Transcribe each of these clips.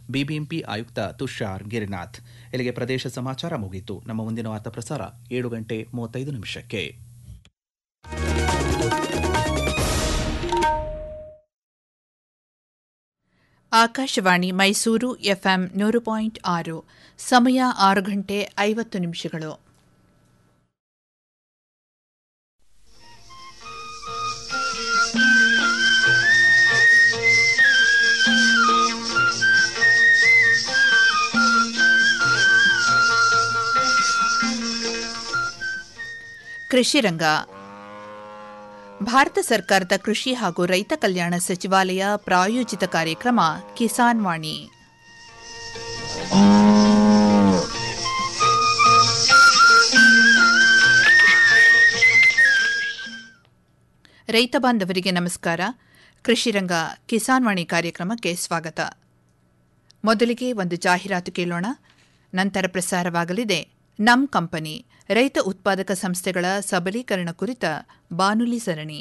BBMP ಆಯುಕ್ತ ತುಷಾರ್ ಗಿರಿನಾಥ್ ಇಲ್ಲಿಗೆ ಪ್ರದೇಶ ಸಮಾಚಾರ ಮುಗಿಯಿತು ನಮ್ಮ ಮುಂದಿನ ವಾರ್ತಾ ಪ್ರಸಾರ ಏಳು ಗಂಟೆ ಮೂವತ್ತೈದು ನಿಮಿಷಕ್ಕೆ ಆಕಾಶವಾಣಿ ಮೈಸೂರು ಎಫ್ಎಂ ನೂರು ಪಾಯಿಂಟ್ ಆರು ಸಮಯ ಆರು ಗಂಟೆ ಐವತ್ತು ನಿಮಿಷಗಳು ಕೃಷಿ ರಂಗ ಭಾರತ ಸರ್ಕಾರದ ಕೃಷಿ ಹಾಗೂ ರೈತ ಕಲ್ಯಾಣ ಸಚಿವಾಲಯ ಪ್ರಾಯೋಜಿತ ಕಾರ್ಯಕ್ರಮ ಕಿಸಾನ್ ವಾಣಿ ರೈತ ಬಾಂಧವರಿಗೆ ನಮಸ್ಕಾರ ಕೃಷಿ ರಂಗ ಕಿಸಾನ್ ವಾಣಿ ಕಾರ್ಯಕ್ರಮಕ್ಕೆ ಸ್ವಾಗತ ಮೊದಲಿಗೆ ಒಂದು ಜಾಹೀರಾತು ಕೇಳೋಣ ನಂತರ ಪ್ರಸಾರವಾಗಲಿದೆ ನಮ್ ಕಂಪನಿ ರೈತ ಉತ್ಪಾದಕ ಸಂಸ್ಥೆಗಳ ಸಬಲೀಕರಣ ಕುರಿತ ಬಾನುಲಿ ಸರಣಿ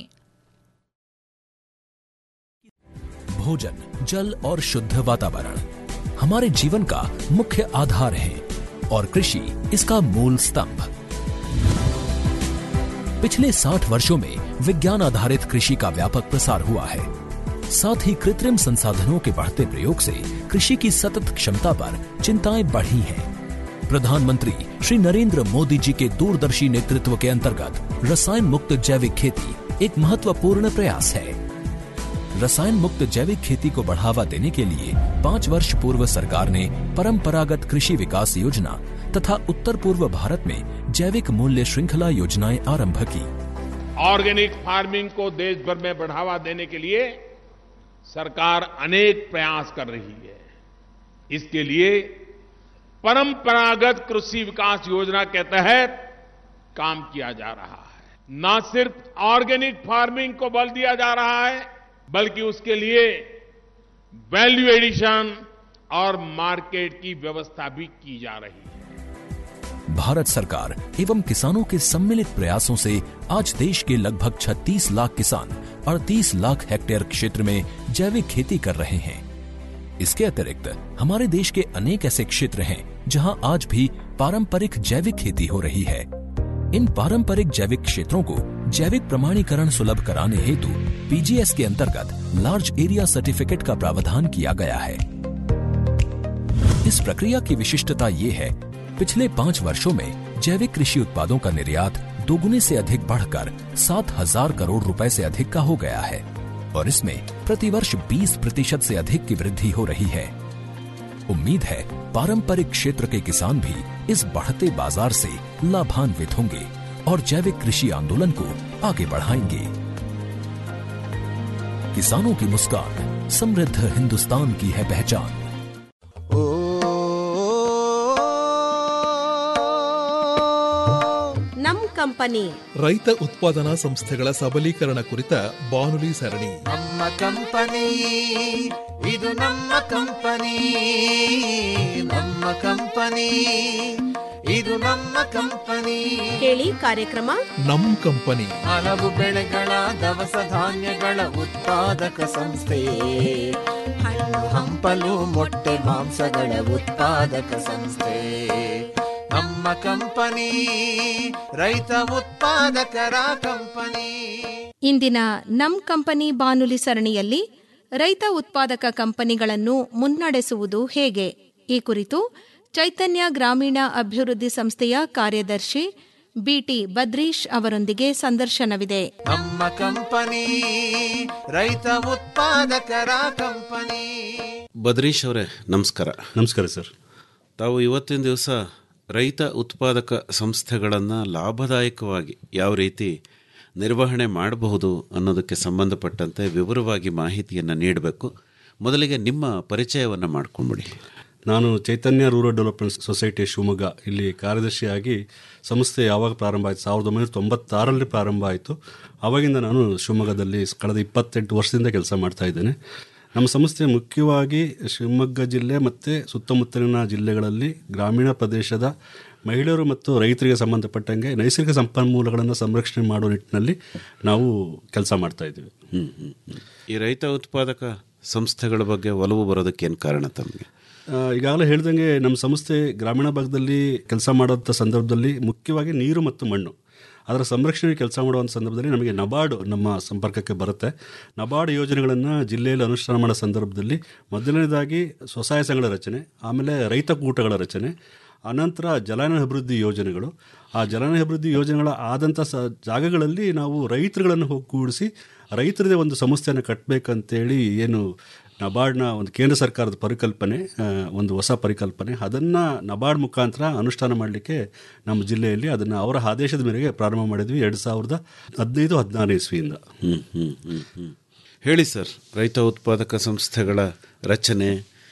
भोजन जल और शुद्ध वातावरण हमारे जीवन का मुख्य आधार है और कृषि इसका मूल स्तंभ पिछले 60 वर्षों में विज्ञान आधारित कृषि का व्यापक प्रसार हुआ है साथ ही कृत्रिम संसाधनों के बढ़ते प्रयोग से कृषि की सतत क्षमता पर चिंताएं बढ़ी हैं प्रधानमंत्री श्री नरेंद्र मोदी जी के दूरदर्शी नेतृत्व के अंतर्गत रसायन मुक्त जैविक खेती एक महत्वपूर्ण प्रयास है रसायन मुक्त जैविक खेती को बढ़ावा देने के लिए पाँच वर्ष पूर्व सरकार ने परंपरागत कृषि विकास योजना तथा उत्तर पूर्व भारत में जैविक मूल्य श्रृंखला योजनाएं आरंभ की ऑर्गेनिक फार्मिंग को देश भर में बढ़ावा देने के लिए सरकार अनेक प्रयास कर रही है इसके लिए परंपरागत कृषि विकास योजना के तहत काम किया जा रहा है न सिर्फ ऑर्गेनिक फार्मिंग को बल दिया जा रहा है बल्कि उसके लिए वैल्यू एडिशन और मार्केट की व्यवस्था भी की जा रही है भारत सरकार एवं किसानों के सम्मिलित प्रयासों से आज देश के लगभग 36 लाख किसान 38 लाख हेक्टेयर क्षेत्र में जैविक खेती कर रहे हैं इसके अतिरिक्त हमारे देश के अनेक ऐसे क्षेत्र हैं जहां आज भी पारंपरिक जैविक खेती हो रही है इन पारंपरिक जैविक क्षेत्रों को जैविक प्रमाणीकरण सुलभ कराने हेतु पीजीएस के अंतर्गत लार्ज एरिया सर्टिफिकेट का प्रावधान किया गया है इस प्रक्रिया की विशिष्टता ये है पिछले पाँच वर्षों में जैविक कृषि उत्पादों का निर्यात दोगुने से अधिक बढ़कर सात हजार करोड़ रुपए से अधिक का हो गया है और इसमें प्रतिवर्ष 20 प्रतिशत से अधिक की वृद्धि हो रही है उम्मीद है पारंपरिक क्षेत्र के किसान भी इस बढ़ते बाजार से लाभान्वित होंगे और जैविक कृषि आंदोलन को आगे बढ़ाएंगे किसानों की मुस्कान समृद्ध हिंदुस्तान की है पहचान ನಮ್ ಕಂಪನಿ ರೈತ ಉತ್ಪಾದನಾ ಸಂಸ್ಥೆಗಳ ಸಬಲೀಕರಣ ಕುರಿತ ಬಾನುಲಿ ಸರಣಿ ನಮ್ಮ ಕಂಪನಿ ಇದು ನಮ್ಮ ಕಂಪನಿ ನಮ್ಮ ಕಂಪನಿ ಇದು ನಮ್ಮ ಕಂಪನಿ ಕೇಳಿ ಕಾರ್ಯಕ್ರಮ ನಮ್ ಕಂಪನಿ ಹಲವು ಬೆಳೆಗಳ ದವಸ ಧಾನ್ಯಗಳ ಉತ್ಪಾದಕ ಸಂಸ್ಥೆ ಹಣ್ಣು ಹಂಪಲು ಮೊಟ್ಟೆ ಮಾಂಸಗಳ ಉತ್ಪಾದಕ ಸಂಸ್ಥೆ ನಮ್ಮ ಕಂಪನಿ ರೈತ ಉತ್ಪಾದಕರ ಕಂಪನಿ ಇಂದಿನ ನಮ್ ಕಂಪನಿ ಬಾನುಲಿ ಸರಣಿಯಲ್ಲಿ ರೈತ ಉತ್ಪಾದಕ ಕಂಪನಿಗಳನ್ನು ಮುನ್ನಡೆಸುವುದು ಹೇಗೆ ಈ ಕುರಿತು ಚೈತನ್ಯ ಗ್ರಾಮೀಣ ಅಭಿವೃದ್ಧಿ ಸಂಸ್ಥೆಯ ಕಾರ್ಯದರ್ಶಿ ಬಿಟಿ ಬದ್ರೀಶ್ ಅವರೊಂದಿಗೆ ಸಂದರ್ಶನವಿದೆ ನಮ್ಮ ಕಂಪನಿ ರೈತ ಉತ್ಪಾದಕರ ಕಂಪನಿ ಬದ್ರೀಶ್ ಅವರೇ ನಮಸ್ಕಾರ ನಮಸ್ಕಾರ ಸರ್ ತಾವು ಇವತ್ತಿನ ದಿವಸ ರೈತ ಉತ್ಪಾದಕ ಸಂಸ್ಥೆಗಳನ್ನು ಲಾಭದಾಯಕವಾಗಿ ಯಾವ ರೀತಿ ನಿರ್ವಹಣೆ ಮಾಡಬಹುದು ಅನ್ನೋದಕ್ಕೆ ಸಂಬಂಧಪಟ್ಟಂತೆ ವಿವರವಾಗಿ ಮಾಹಿತಿಯನ್ನು ನೀಡಬೇಕು ಮೊದಲಿಗೆ ನಿಮ್ಮ ಪರಿಚಯವನ್ನು ಮಾಡ್ಕೊಂಬಿಡಿ ನಾನು Chaitanya rural development society Shivamogga ಇಲ್ಲಿ ಕಾರ್ಯದರ್ಶಿಯಾಗಿ ಸಂಸ್ಥೆ ಯಾವಾಗ ಪ್ರಾರಂಭ ಆಯಿತು ಸಾವಿರದ ಒಂಬೈನೂರ ತೊಂಬತ್ತಾರರಲ್ಲಿ ಪ್ರಾರಂಭ ಆಯಿತು ಆವಾಗಿಂದ ನಾನು ಶಿವಮೊಗ್ಗದಲ್ಲಿ ಕಳೆದ ಇಪ್ಪತ್ತೆಂಟು ವರ್ಷದಿಂದ ಕೆಲಸ ಮಾಡ್ತಾ ಇದ್ದೇನೆ ನಮ್ಮ ಸಂಸ್ಥೆ ಮುಖ್ಯವಾಗಿ ಶಿವಮೊಗ್ಗ ಜಿಲ್ಲೆ ಮತ್ತು ಸುತ್ತಮುತ್ತಲಿನ ಜಿಲ್ಲೆಗಳಲ್ಲಿ ಗ್ರಾಮೀಣ ಪ್ರದೇಶದ ಮಹಿಳೆಯರು ಮತ್ತು ರೈತರಿಗೆ ಸಂಬಂಧಪಟ್ಟಂಗೆ ನೈಸರ್ಗಿಕ ಸಂಪನ್ಮೂಲಗಳನ್ನು ಸಂರಕ್ಷಣೆ ಮಾಡುವ ನಿಟ್ಟಿನಲ್ಲಿ ನಾವು ಕೆಲಸ ಮಾಡ್ತಾ ಇದ್ದೀವಿ ಹ್ಮ್, ಹ್ಮ್, ಹ್ಮ್. ಈ ರೈತ ಉತ್ಪಾದಕ ಸಂಸ್ಥೆಗಳ ಬಗ್ಗೆ ಒಲವು ಬರೋದಕ್ಕೆ ಏನು ಕಾರಣ ತಮಗೆ ಆ, ಈಗಾಗಲೇ ಹೇಳ್ದಂಗೆ ನಮ್ಮ ಸಂಸ್ಥೆ ಗ್ರಾಮೀಣ ಭಾಗದಲ್ಲಿ ಕೆಲಸ ಮಾಡೋಂಥ ಸಂದರ್ಭದಲ್ಲಿ ಮುಖ್ಯವಾಗಿ ನೀರು ಮತ್ತು ಮಣ್ಣು ಅದರ ಸಂರಕ್ಷಣೆ ಕೆಲಸ ಮಾಡುವಂಥ ಸಂದರ್ಭದಲ್ಲಿ ನಮಗೆ ನಬಾರ್ಡ್ ನಮ್ಮ ಸಂಪರ್ಕಕ್ಕೆ ಬರುತ್ತೆ ನಬಾರ್ಡ್ ಯೋಜನೆಗಳನ್ನು ಜಿಲ್ಲೆಯಲ್ಲಿ ಅನುಷ್ಠಾನ ಮಾಡೋ ಸಂದರ್ಭದಲ್ಲಿ ಮೊದಲನೇದಾಗಿ ಸ್ವಸಹಾಯ ಸಂಘಗಳ ರಚನೆ ಆಮೇಲೆ ರೈತ ಕೂಟಗಳ ರಚನೆ ಅನಂತರ ಜಲಾನಯನ ಅಭಿವೃದ್ಧಿ ಯೋಜನೆಗಳು ಆ ಜಲಾನಯನ ಅಭಿವೃದ್ಧಿ ಯೋಜನೆಗಳ ಆದಂಥ ಸ ಜಾಗಗಳಲ್ಲಿ ನಾವು ರೈತರುಗಳನ್ನು ಹೋಗಿ ಕೂಡಿಸಿ ರೈತರದೇ ಒಂದು ಸಂಸ್ಥೆಯನ್ನು ಕಟ್ಟಬೇಕಂತೇಳಿ ಏನು ನಬಾರ್ಡ್ನ ಒಂದು ಕೇಂದ್ರ ಸರ್ಕಾರದ ಪರಿಕಲ್ಪನೆ ಆ, ಒಂದು ಹೊಸ ಪರಿಕಲ್ಪನೆ ಅದನ್ನು ನಬಾರ್ಡ್ ಮುಖಾಂತರ ಅನುಷ್ಠಾನ ಮಾಡಲಿಕ್ಕೆ ನಮ್ಮ ಜಿಲ್ಲೆಯಲ್ಲಿ ಅದನ್ನು ಅವರ ಆದೇಶದ ಮೇರೆಗೆ ಪ್ರಾರಂಭ ಮಾಡಿದ್ವಿ ಎರಡು ಸಾವಿರದ ಹದಿನೈದು ಹದಿನಾರು ಇಸ್ವಿಯಿಂದ ಹ್ಮ್, ಹ್ಮ್, ಹ್ಮ್, ಹ್ಮ್. ಹೇಳಿ ಸರ್ ರೈತ ಉತ್ಪಾದಕ ಸಂಸ್ಥೆಗಳ ರಚನೆ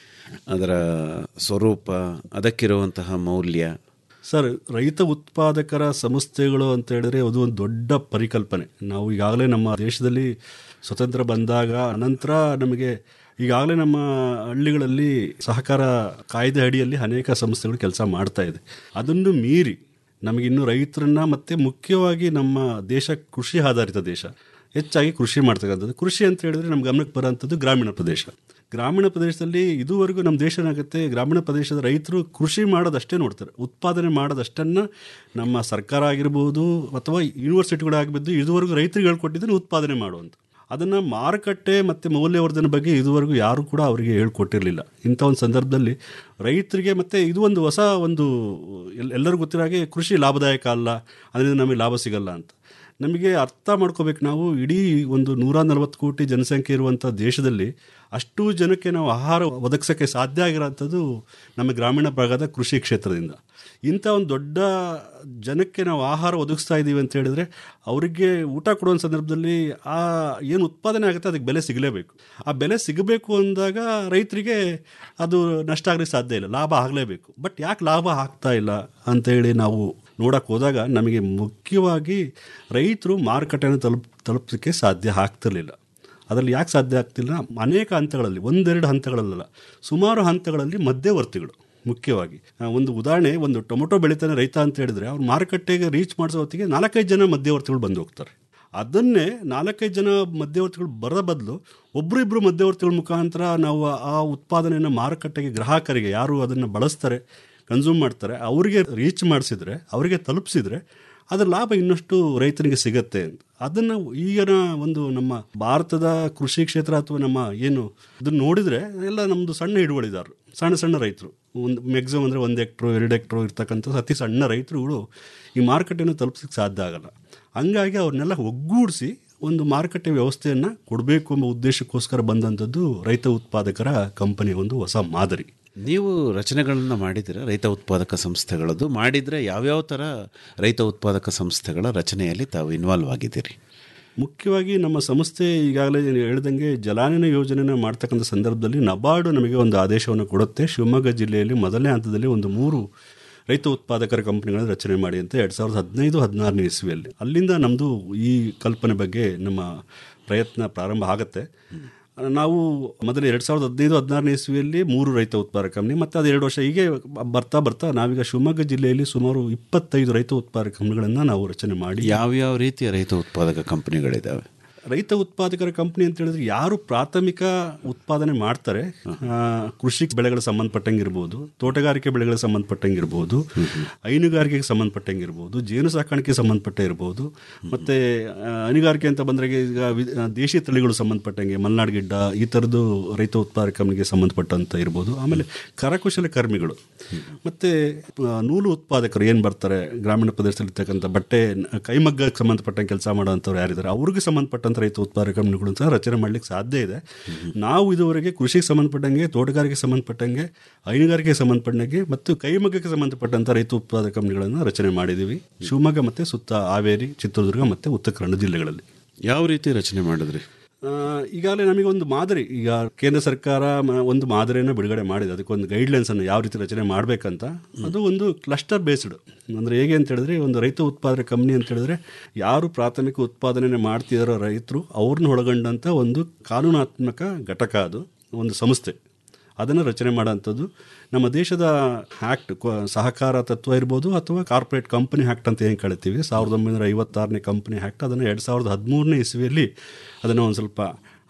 ಅದರ ಸ್ವರೂಪ ಅದಕ್ಕಿರುವಂತಹ ಮೌಲ್ಯ ಸರ್ ರೈತ ಉತ್ಪಾದಕರ ಸಂಸ್ಥೆಗಳು ಅಂತ ಹೇಳಿದ್ರೆ ಅದು ಒಂದು ದೊಡ್ಡ ಪರಿಕಲ್ಪನೆ ನಾವು ಈಗಾಗಲೇ ನಮ್ಮ ದೇಶದಲ್ಲಿ ಸ್ವತಂತ್ರ ಬಂದಾಗ ಅನಂತರ ನಮಗೆ ಈಗಾಗಲೇ ನಮ್ಮ ಹಳ್ಳಿಗಳಲ್ಲಿ ಸಹಕಾರ ಕಾಯ್ದೆ ಅಡಿಯಲ್ಲಿ ಅನೇಕ ಸಂಸ್ಥೆಗಳು ಕೆಲಸ ಮಾಡ್ತಾ ಇದೆ ಅದನ್ನು ಮೀರಿ ನಮಗಿನ್ನು ರೈತರನ್ನ ಮತ್ತೆ ಮುಖ್ಯವಾಗಿ ನಮ್ಮ ದೇಶ ಕೃಷಿ ಆಧಾರಿತ ದೇಶ ಹೆಚ್ಚಾಗಿ ಕೃಷಿ ಮಾಡ್ತಕ್ಕಂಥದ್ದು ಕೃಷಿ ಅಂತ ಹೇಳಿದ್ರೆ ನಮ್ಮ ಗಮನಕ್ಕೆ ಬರೋಂಥದ್ದು ಗ್ರಾಮೀಣ ಪ್ರದೇಶ ಗ್ರಾಮೀಣ ಪ್ರದೇಶದಲ್ಲಿ ಇದುವರೆಗೂ ನಮ್ಮ ದೇಶ ಏನಾಗುತ್ತೆ ಗ್ರಾಮೀಣ ಪ್ರದೇಶದ ರೈತರು ಕೃಷಿ ಮಾಡೋದಷ್ಟೇ ನೋಡ್ತಾರೆ ಉತ್ಪಾದನೆ ಮಾಡೋದಷ್ಟನ್ನು ನಮ್ಮ ಸರ್ಕಾರ ಆಗಿರ್ಬೋದು ಅಥವಾ ಯೂನಿವರ್ಸಿಟಿಗಳಾಗಬಹುದು ಇದುವರೆಗೂ ರೈತರಿಗೆ ಹೇಳ್ಕೊಟ್ಟಿದ್ದನ್ನು ಉತ್ಪಾದನೆ ಮಾಡುವಂಥ ಅದನ್ನು ಮಾರುಕಟ್ಟೆ ಮತ್ತು ಮೌಲ್ಯವರ್ಧನೆ ಬಗ್ಗೆ ಇದುವರೆಗೂ ಯಾರು ಕೂಡ ಅವರಿಗೆ ಹೇಳ್ಕೊಟ್ಟಿರಲಿಲ್ಲ ಇಂಥ ಒಂದು ಸಂದರ್ಭದಲ್ಲಿ ರೈತರಿಗೆ ಮತ್ತು ಇದು ಒಂದು ಹೊಸ ಒಂದು ಎಲ್- ಎಲ್ಲರಿಗೂ ಗೊತ್ತಿರೋ ಹಾಗೆ ಕೃಷಿ ಲಾಭದಾಯಕ ಅಲ್ಲ ಅದರಿಂದ ನಮಗೆ ಲಾಭ ಸಿಗಲ್ಲ ಅಂತ ನಮಗೆ ಅರ್ಥ ಮಾಡ್ಕೋಬೇಕು ನಾವು ಇಡೀ ಒಂದು ನೂರ ನಲವತ್ತು ಕೋಟಿ ಜನಸಂಖ್ಯೆ ಇರುವಂಥ ದೇಶದಲ್ಲಿ ಅಷ್ಟು ಜನಕ್ಕೆ ನಾವು ಆಹಾರ ಒದಗಿಸೋಕ್ಕೆ ಸಾಧ್ಯ ಆಗಿರೋಂಥದ್ದು ನಮ್ಮ ಗ್ರಾಮೀಣ ಭಾಗದ ಕೃಷಿ ಕ್ಷೇತ್ರದಿಂದ ಇಂಥ ಒಂದು ದೊಡ್ಡ ಜನಕ್ಕೆ ನಾವು ಆಹಾರ ಒದಗಿಸ್ತಾ ಇದ್ದೀವಿ ಅಂತ ಹೇಳಿದ್ರೆ ಅವರಿಗೆ ಊಟ ಕೊಡುವ ಸಂದರ್ಭದಲ್ಲಿ ಆ ಏನು ಉತ್ಪಾದನೆ ಆಗುತ್ತೆ ಅದಕ್ಕೆ ಬೆಲೆ ಸಿಗಲೇಬೇಕು ಆ ಬೆಲೆ ಸಿಗಬೇಕು ಅಂದಾಗ ರೈತರಿಗೆ ಅದು ನಷ್ಟ ಆಗಲಿಕ್ಕೆ ಸಾಧ್ಯ ಇಲ್ಲ ಲಾಭ ಆಗಲೇಬೇಕು ಬಟ್ ಯಾಕೆ ಲಾಭ ಆಗ್ತಾ ಇಲ್ಲ ಅಂತೇಳಿ ನಾವು ನೋಡಕ್ಕೆ ಹೋದಾಗ ನಮಗೆ ಮುಖ್ಯವಾಗಿ ರೈತರು ಮಾರುಕಟ್ಟೆಯನ್ನು ತಲುಪ್ ತಲುಪೋಕ್ಕೆ ಸಾಧ್ಯ ಆಗ್ತಿರ್ಲಿಲ್ಲ ಅದರಲ್ಲಿ ಯಾಕೆ ಸಾಧ್ಯ ಆಗ್ತಿಲ್ಲ ಅನೇಕ ಹಂತಗಳಲ್ಲಿ ಒಂದೆರಡು ಹಂತಗಳಲ್ಲ ಸುಮಾರು ಹಂತಗಳಲ್ಲಿ ಮಧ್ಯವರ್ತಿಗಳು ಮುಖ್ಯವಾಗಿ ಆ, ಒಂದು ಉದಾಹರಣೆ ಒಂದು ಟೊಮೊಟೊ ಬೆಳಿತಾನೆ ರೈತ ಅಂತ ಹೇಳಿದ್ರೆ ಅವ್ರು ಮಾರುಕಟ್ಟೆಗೆ ರೀಚ್ ಮಾಡಿಸೋ ಹೊತ್ತಿಗೆ ನಾಲ್ಕೈದು ಜನ ಮಧ್ಯವರ್ತಿಗಳು ಬಂದು ಹೋಗ್ತಾರೆ ಅದನ್ನೇ ನಾಲ್ಕೈದು ಜನ ಮಧ್ಯವರ್ತಿಗಳು ಬರೋ ಬದಲು ಒಬ್ಬರಿಬ್ಬರು ಮಧ್ಯವರ್ತಿಗಳ ಮುಖಾಂತರ ನಾವು ಆ ಉತ್ಪಾದನೆಯನ್ನು ಮಾರುಕಟ್ಟೆಗೆ ಗ್ರಾಹಕರಿಗೆ ಯಾರು ಅದನ್ನು ಬಳಸ್ತಾರೆ ಕನ್ಸ್ಯೂಮ್ ಮಾಡ್ತಾರೆ ಅವರಿಗೆ ರೀಚ್ ಮಾಡಿಸಿದ್ರೆ ಅವರಿಗೆ ತಲುಪಿಸಿದ್ರೆ ಅದರ ಲಾಭ ಇನ್ನಷ್ಟು ರೈತನಿಗೆ ಸಿಗತ್ತೆ ಅಂತ ಅದನ್ನು ಈಗಿನ ಒಂದು ನಮ್ಮ ಭಾರತದ ಕೃಷಿ ಕ್ಷೇತ್ರ ಅಥವಾ ನಮ್ಮ ಏನು ಇದನ್ನು ನೋಡಿದರೆ ಎಲ್ಲ ನಮ್ಮದು ಸಣ್ಣ ಹಿಡುವಳಿದಾರರು ಸಣ್ಣ ಸಣ್ಣ ರೈತರು ಒಂದು ಮ್ಯಾಕ್ಸಿಮಮ್ ಅಂದರೆ ಒಂದು ಹೆಕ್ಟ್ರು ಎರಡು ಹೆಕ್ಟ್ರು ಇರ್ತಕ್ಕಂಥ ಅತಿ ಸಣ್ಣ ರೈತರುಗಳು ಈ ಮಾರುಕಟ್ಟೆಯನ್ನು ತಲುಪಿಸಕ್ಕೆ ಸಾಧ್ಯ ಆಗಲ್ಲ ಹಂಗಾಗಿ ಅವ್ರನ್ನೆಲ್ಲ ಒಗ್ಗೂಡಿಸಿ ಒಂದು ಮಾರುಕಟ್ಟೆ ವ್ಯವಸ್ಥೆಯನ್ನು ಕೊಡಬೇಕು ಎಂಬ ಉದ್ದೇಶಕ್ಕೋಸ್ಕರ ಬಂದಂಥದ್ದು ರೈತ ಉತ್ಪಾದಕರ ಕಂಪನಿಯ ಒಂದು ಹೊಸ ಮಾದರಿ ನೀವು ರಚನೆಗಳನ್ನು ಮಾಡಿದ್ದೀರಾ ರೈತ ಉತ್ಪಾದಕ ಸಂಸ್ಥೆಗಳದ್ದು ಮಾಡಿದರೆ ಯಾವ್ಯಾವ ಥರ ರೈತ ಉತ್ಪಾದಕ ಸಂಸ್ಥೆಗಳ ರಚನೆಯಲ್ಲಿ ತಾವು ಇನ್ವಾಲ್ವ್ ಆಗಿದ್ದೀರಿ ಮುಖ್ಯವಾಗಿ ನಮ್ಮ ಸಂಸ್ಥೆ ಈಗಾಗಲೇ ನಾನು ಹೇಳ್ದಂಗೆ ಜಲಾನಯನ ಯೋಜನೆನ ಮಾಡ್ತಕ್ಕಂಥ ಸಂದರ್ಭದಲ್ಲಿ ನಬಾರ್ಡು ನಮಗೆ ಒಂದು ಆದೇಶವನ್ನು ಕೊಡುತ್ತೆ ಶಿವಮೊಗ್ಗ ಜಿಲ್ಲೆಯಲ್ಲಿ ಮೊದಲನೇ ಹಂತದಲ್ಲಿ ಒಂದು ಮೂರು ರೈತ ಉತ್ಪಾದಕರ ಕಂಪನಿಗಳನ್ನು ರಚನೆ ಮಾಡಿ ಅಂತ ಎರಡು ಸಾವಿರದ ಹದಿನೈದು ಹದಿನಾರನೇ ಇಸ್ವಿಯಲ್ಲಿ ಅಲ್ಲಿಂದ ನಮ್ಮದು ಈ ಕಲ್ಪನೆ ಬಗ್ಗೆ ನಮ್ಮ ಪ್ರಯತ್ನ ಪ್ರಾರಂಭ ಆಗುತ್ತೆ ನಾವು ಮೊದಲು ಎರಡು ಸಾವಿರದ ಹದಿನೈದು ಹದಿನಾರನೇ ಇಸ್ವಿಯಲ್ಲಿ ಮೂರು ರೈತ ಉತ್ಪಾದಕ ಕಂಪನಿ ಮತ್ತು ಅದು ಎರಡು ವರ್ಷ ಹೀಗೆ ಬರ್ತಾ ಬರ್ತಾ ನಾವೀಗ ಶಿವಮೊಗ್ಗ ಜಿಲ್ಲೆಯಲ್ಲಿ ಸುಮಾರು ಇಪ್ಪತ್ತೈದು ರೈತ ಉತ್ಪಾದಕ ಕಂಪನಿಗಳನ್ನು ನಾವು ರಚನೆ ಮಾಡಿ ಯಾವ್ಯಾವ ರೀತಿಯ ರೈತ ಉತ್ಪಾದಕ ಕಂಪನಿಗಳಿದ್ದಾವೆ ರೈತ ಉತ್ಪಾದಕರ ಕಂಪನಿ ಅಂತ ಹೇಳಿದ್ರೆ ಯಾರು ಪ್ರಾಥಮಿಕ ಉತ್ಪಾದನೆ ಮಾಡ್ತಾರೆ ಆ, ಕೃಷಿ ಬೆಳೆಗಳಿಗೆ ಸಂಬಂಧಪಟ್ಟಂಗೆ ಇರ್ಬೋದು ತೋಟಗಾರಿಕೆ ಬೆಳೆಗಳಿಗೆ ಸಂಬಂಧಪಟ್ಟಂಗೆ ಇರ್ಬೋದು ಹೈನುಗಾರಿಕೆಗೆ ಸಂಬಂಧಪಟ್ಟಂಗೆ ಇರ್ಬೋದು ಜೇನು ಸಾಕಾಣಿಕೆಗೆ ಸಂಬಂಧಪಟ್ಟ ಇರ್ಬೋದು ಮತ್ತು ಹೈನುಗಾರಿಕೆ ಅಂತ ಬಂದರೆ ಈಗ ವಿ- ಆ, ದೇಶಿ ತಳಿಗಳು ಸಂಬಂಧಪಟ್ಟಂಗೆ ಮಲೆನಾಡು ಗಿಡ್ಡ ಈ ಥರದ್ದು ರೈತ ಉತ್ಪಾದಕ ಕಂಪನಿಗೆ ಸಂಬಂಧಪಟ್ಟಂತ ಇರ್ಬೋದು ಆಮೇಲೆ ಕರಕುಶಲ ಕರ್ಮಿಗಳು ಮತ್ತು ನೂಲು ಉತ್ಪಾದಕರು ಏನು ಬರ್ತಾರೆ ಗ್ರಾಮೀಣ ಪ್ರದೇಶದಲ್ಲಿ ಇರ್ತಕ್ಕಂಥ ಬಟ್ಟೆ ನ- ಕೈಮಗ್ಗಕ್ಕೆ ಸಂಬಂಧಪಟ್ಟಂಗೆ ಕೆಲಸ ಮಾಡೋಂಥವ್ರು ಯಾರಿದ್ದಾರೆ ಅವ್ರಿಗೆ ಸಂಬಂಧಪಟ್ಟಂಥ ರೈತ ಉತ್ಪಾದಕ ಕಂಪನಿಗಳು ಸಹ ರಚನೆ ಮಾಡಲಿಕ್ಕೆ ಸಾಧ್ಯ ಇದೆ ನಾವು ಇದುವರೆಗೆ ಕೃಷಿಗೆ ಸಂಬಂಧಪಟ್ಟಂಗೆ ತೋಟಗಾರಿಕೆಗೆ ಸಂಬಂಧಪಟ್ಟಂಗೆ ಹೈನುಗಾರಿಕೆಗೆ ಸಂಬಂಧಪಟ್ಟಂಗೆ ಮತ್ತು ಕೈಮಗ್ಗಕ್ಕೆ ಸಂಬಂಧಪಟ್ಟಂಥ ರೈತ ಉತ್ಪಾದಕ ಕಂಪನಿಗಳನ್ನು ರಚನೆ ಮಾಡಿದ್ದೀವಿ ಶಿವಮೊಗ್ಗ ಮತ್ತು ಸುತ್ತ ಹಾವೇರಿ ಚಿತ್ರದುರ್ಗ ಮತ್ತು ಉತ್ತರ ಕನ್ನಡ ಜಿಲ್ಲೆಗಳಲ್ಲಿ ಯಾವ ರೀತಿ ರಚನೆ ಮಾಡಿದ್ರಿ ಆ, ಈಗಾಗಲೇ ನಮಗೆ ಒಂದು ಮಾದರಿ ಈಗ ಕೇಂದ್ರ ಸರ್ಕಾರ ಮ- ಒಂದು ಮಾದರಿಯನ್ನು ಬಿಡುಗಡೆ ಮಾಡಿದೆ ಅದಕ್ಕೊಂದು ಗೈಡ್ಲೈನ್ಸ್ ಅನ್ನು ಯಾವ ರೀತಿ ರಚನೆ ಮಾಡಬೇಕಂತ ಅದು ಒಂದು ಕ್ಲಸ್ಟರ್ ಬೇಸ್ಡ್ ಅಂದರೆ ಹೇಗೆ ಅಂತ ಹೇಳಿದ್ರೆ ಒಂದು ರೈತ ಉತ್ಪಾದಕ ಕಂಪ್ನಿ ಅಂತ ಹೇಳಿದ್ರೆ ಯಾರು ಪ್ರಾಥಮಿಕ ಉತ್ಪಾದನೆ ಮಾಡ್ತಿದ್ದಾರೋ ರೈತರು ಅವ್ರನ್ನ ಒಳಗೊಂಡಂಥ ಒಂದು ಕಾನೂನಾತ್ಮಕ ಘಟಕ ಅದು ಒಂದು ಸಂಸ್ಥೆ ಅದನ್ನು ರಚನೆ ಮಾಡೋಂಥದ್ದು ನಮ್ಮ ದೇಶದ ಆ್ಯಕ್ಟ್ ಸಹಕಾರ ತತ್ವ ಇರ್ಬೋದು ಅಥವಾ ಕಾರ್ಪೊರೇಟ್ ಕಂಪನಿ ಆ್ಯಕ್ಟ್ ಅಂತ ಏನು ಕಳಿತೀವಿ ಸಾವಿರದ ಒಂಬೈನೂರ ಐವತ್ತಾರನೇ ಕಂಪನಿ ಆ್ಯಕ್ಟ್ ಅದನ್ನು ಎರಡು ಸಾವಿರದ ಹದಿಮೂರನೇ ಇಸ್ವಿಯಲ್ಲಿ ಅದನ್ನು ಒಂದು ಸ್ವಲ್ಪ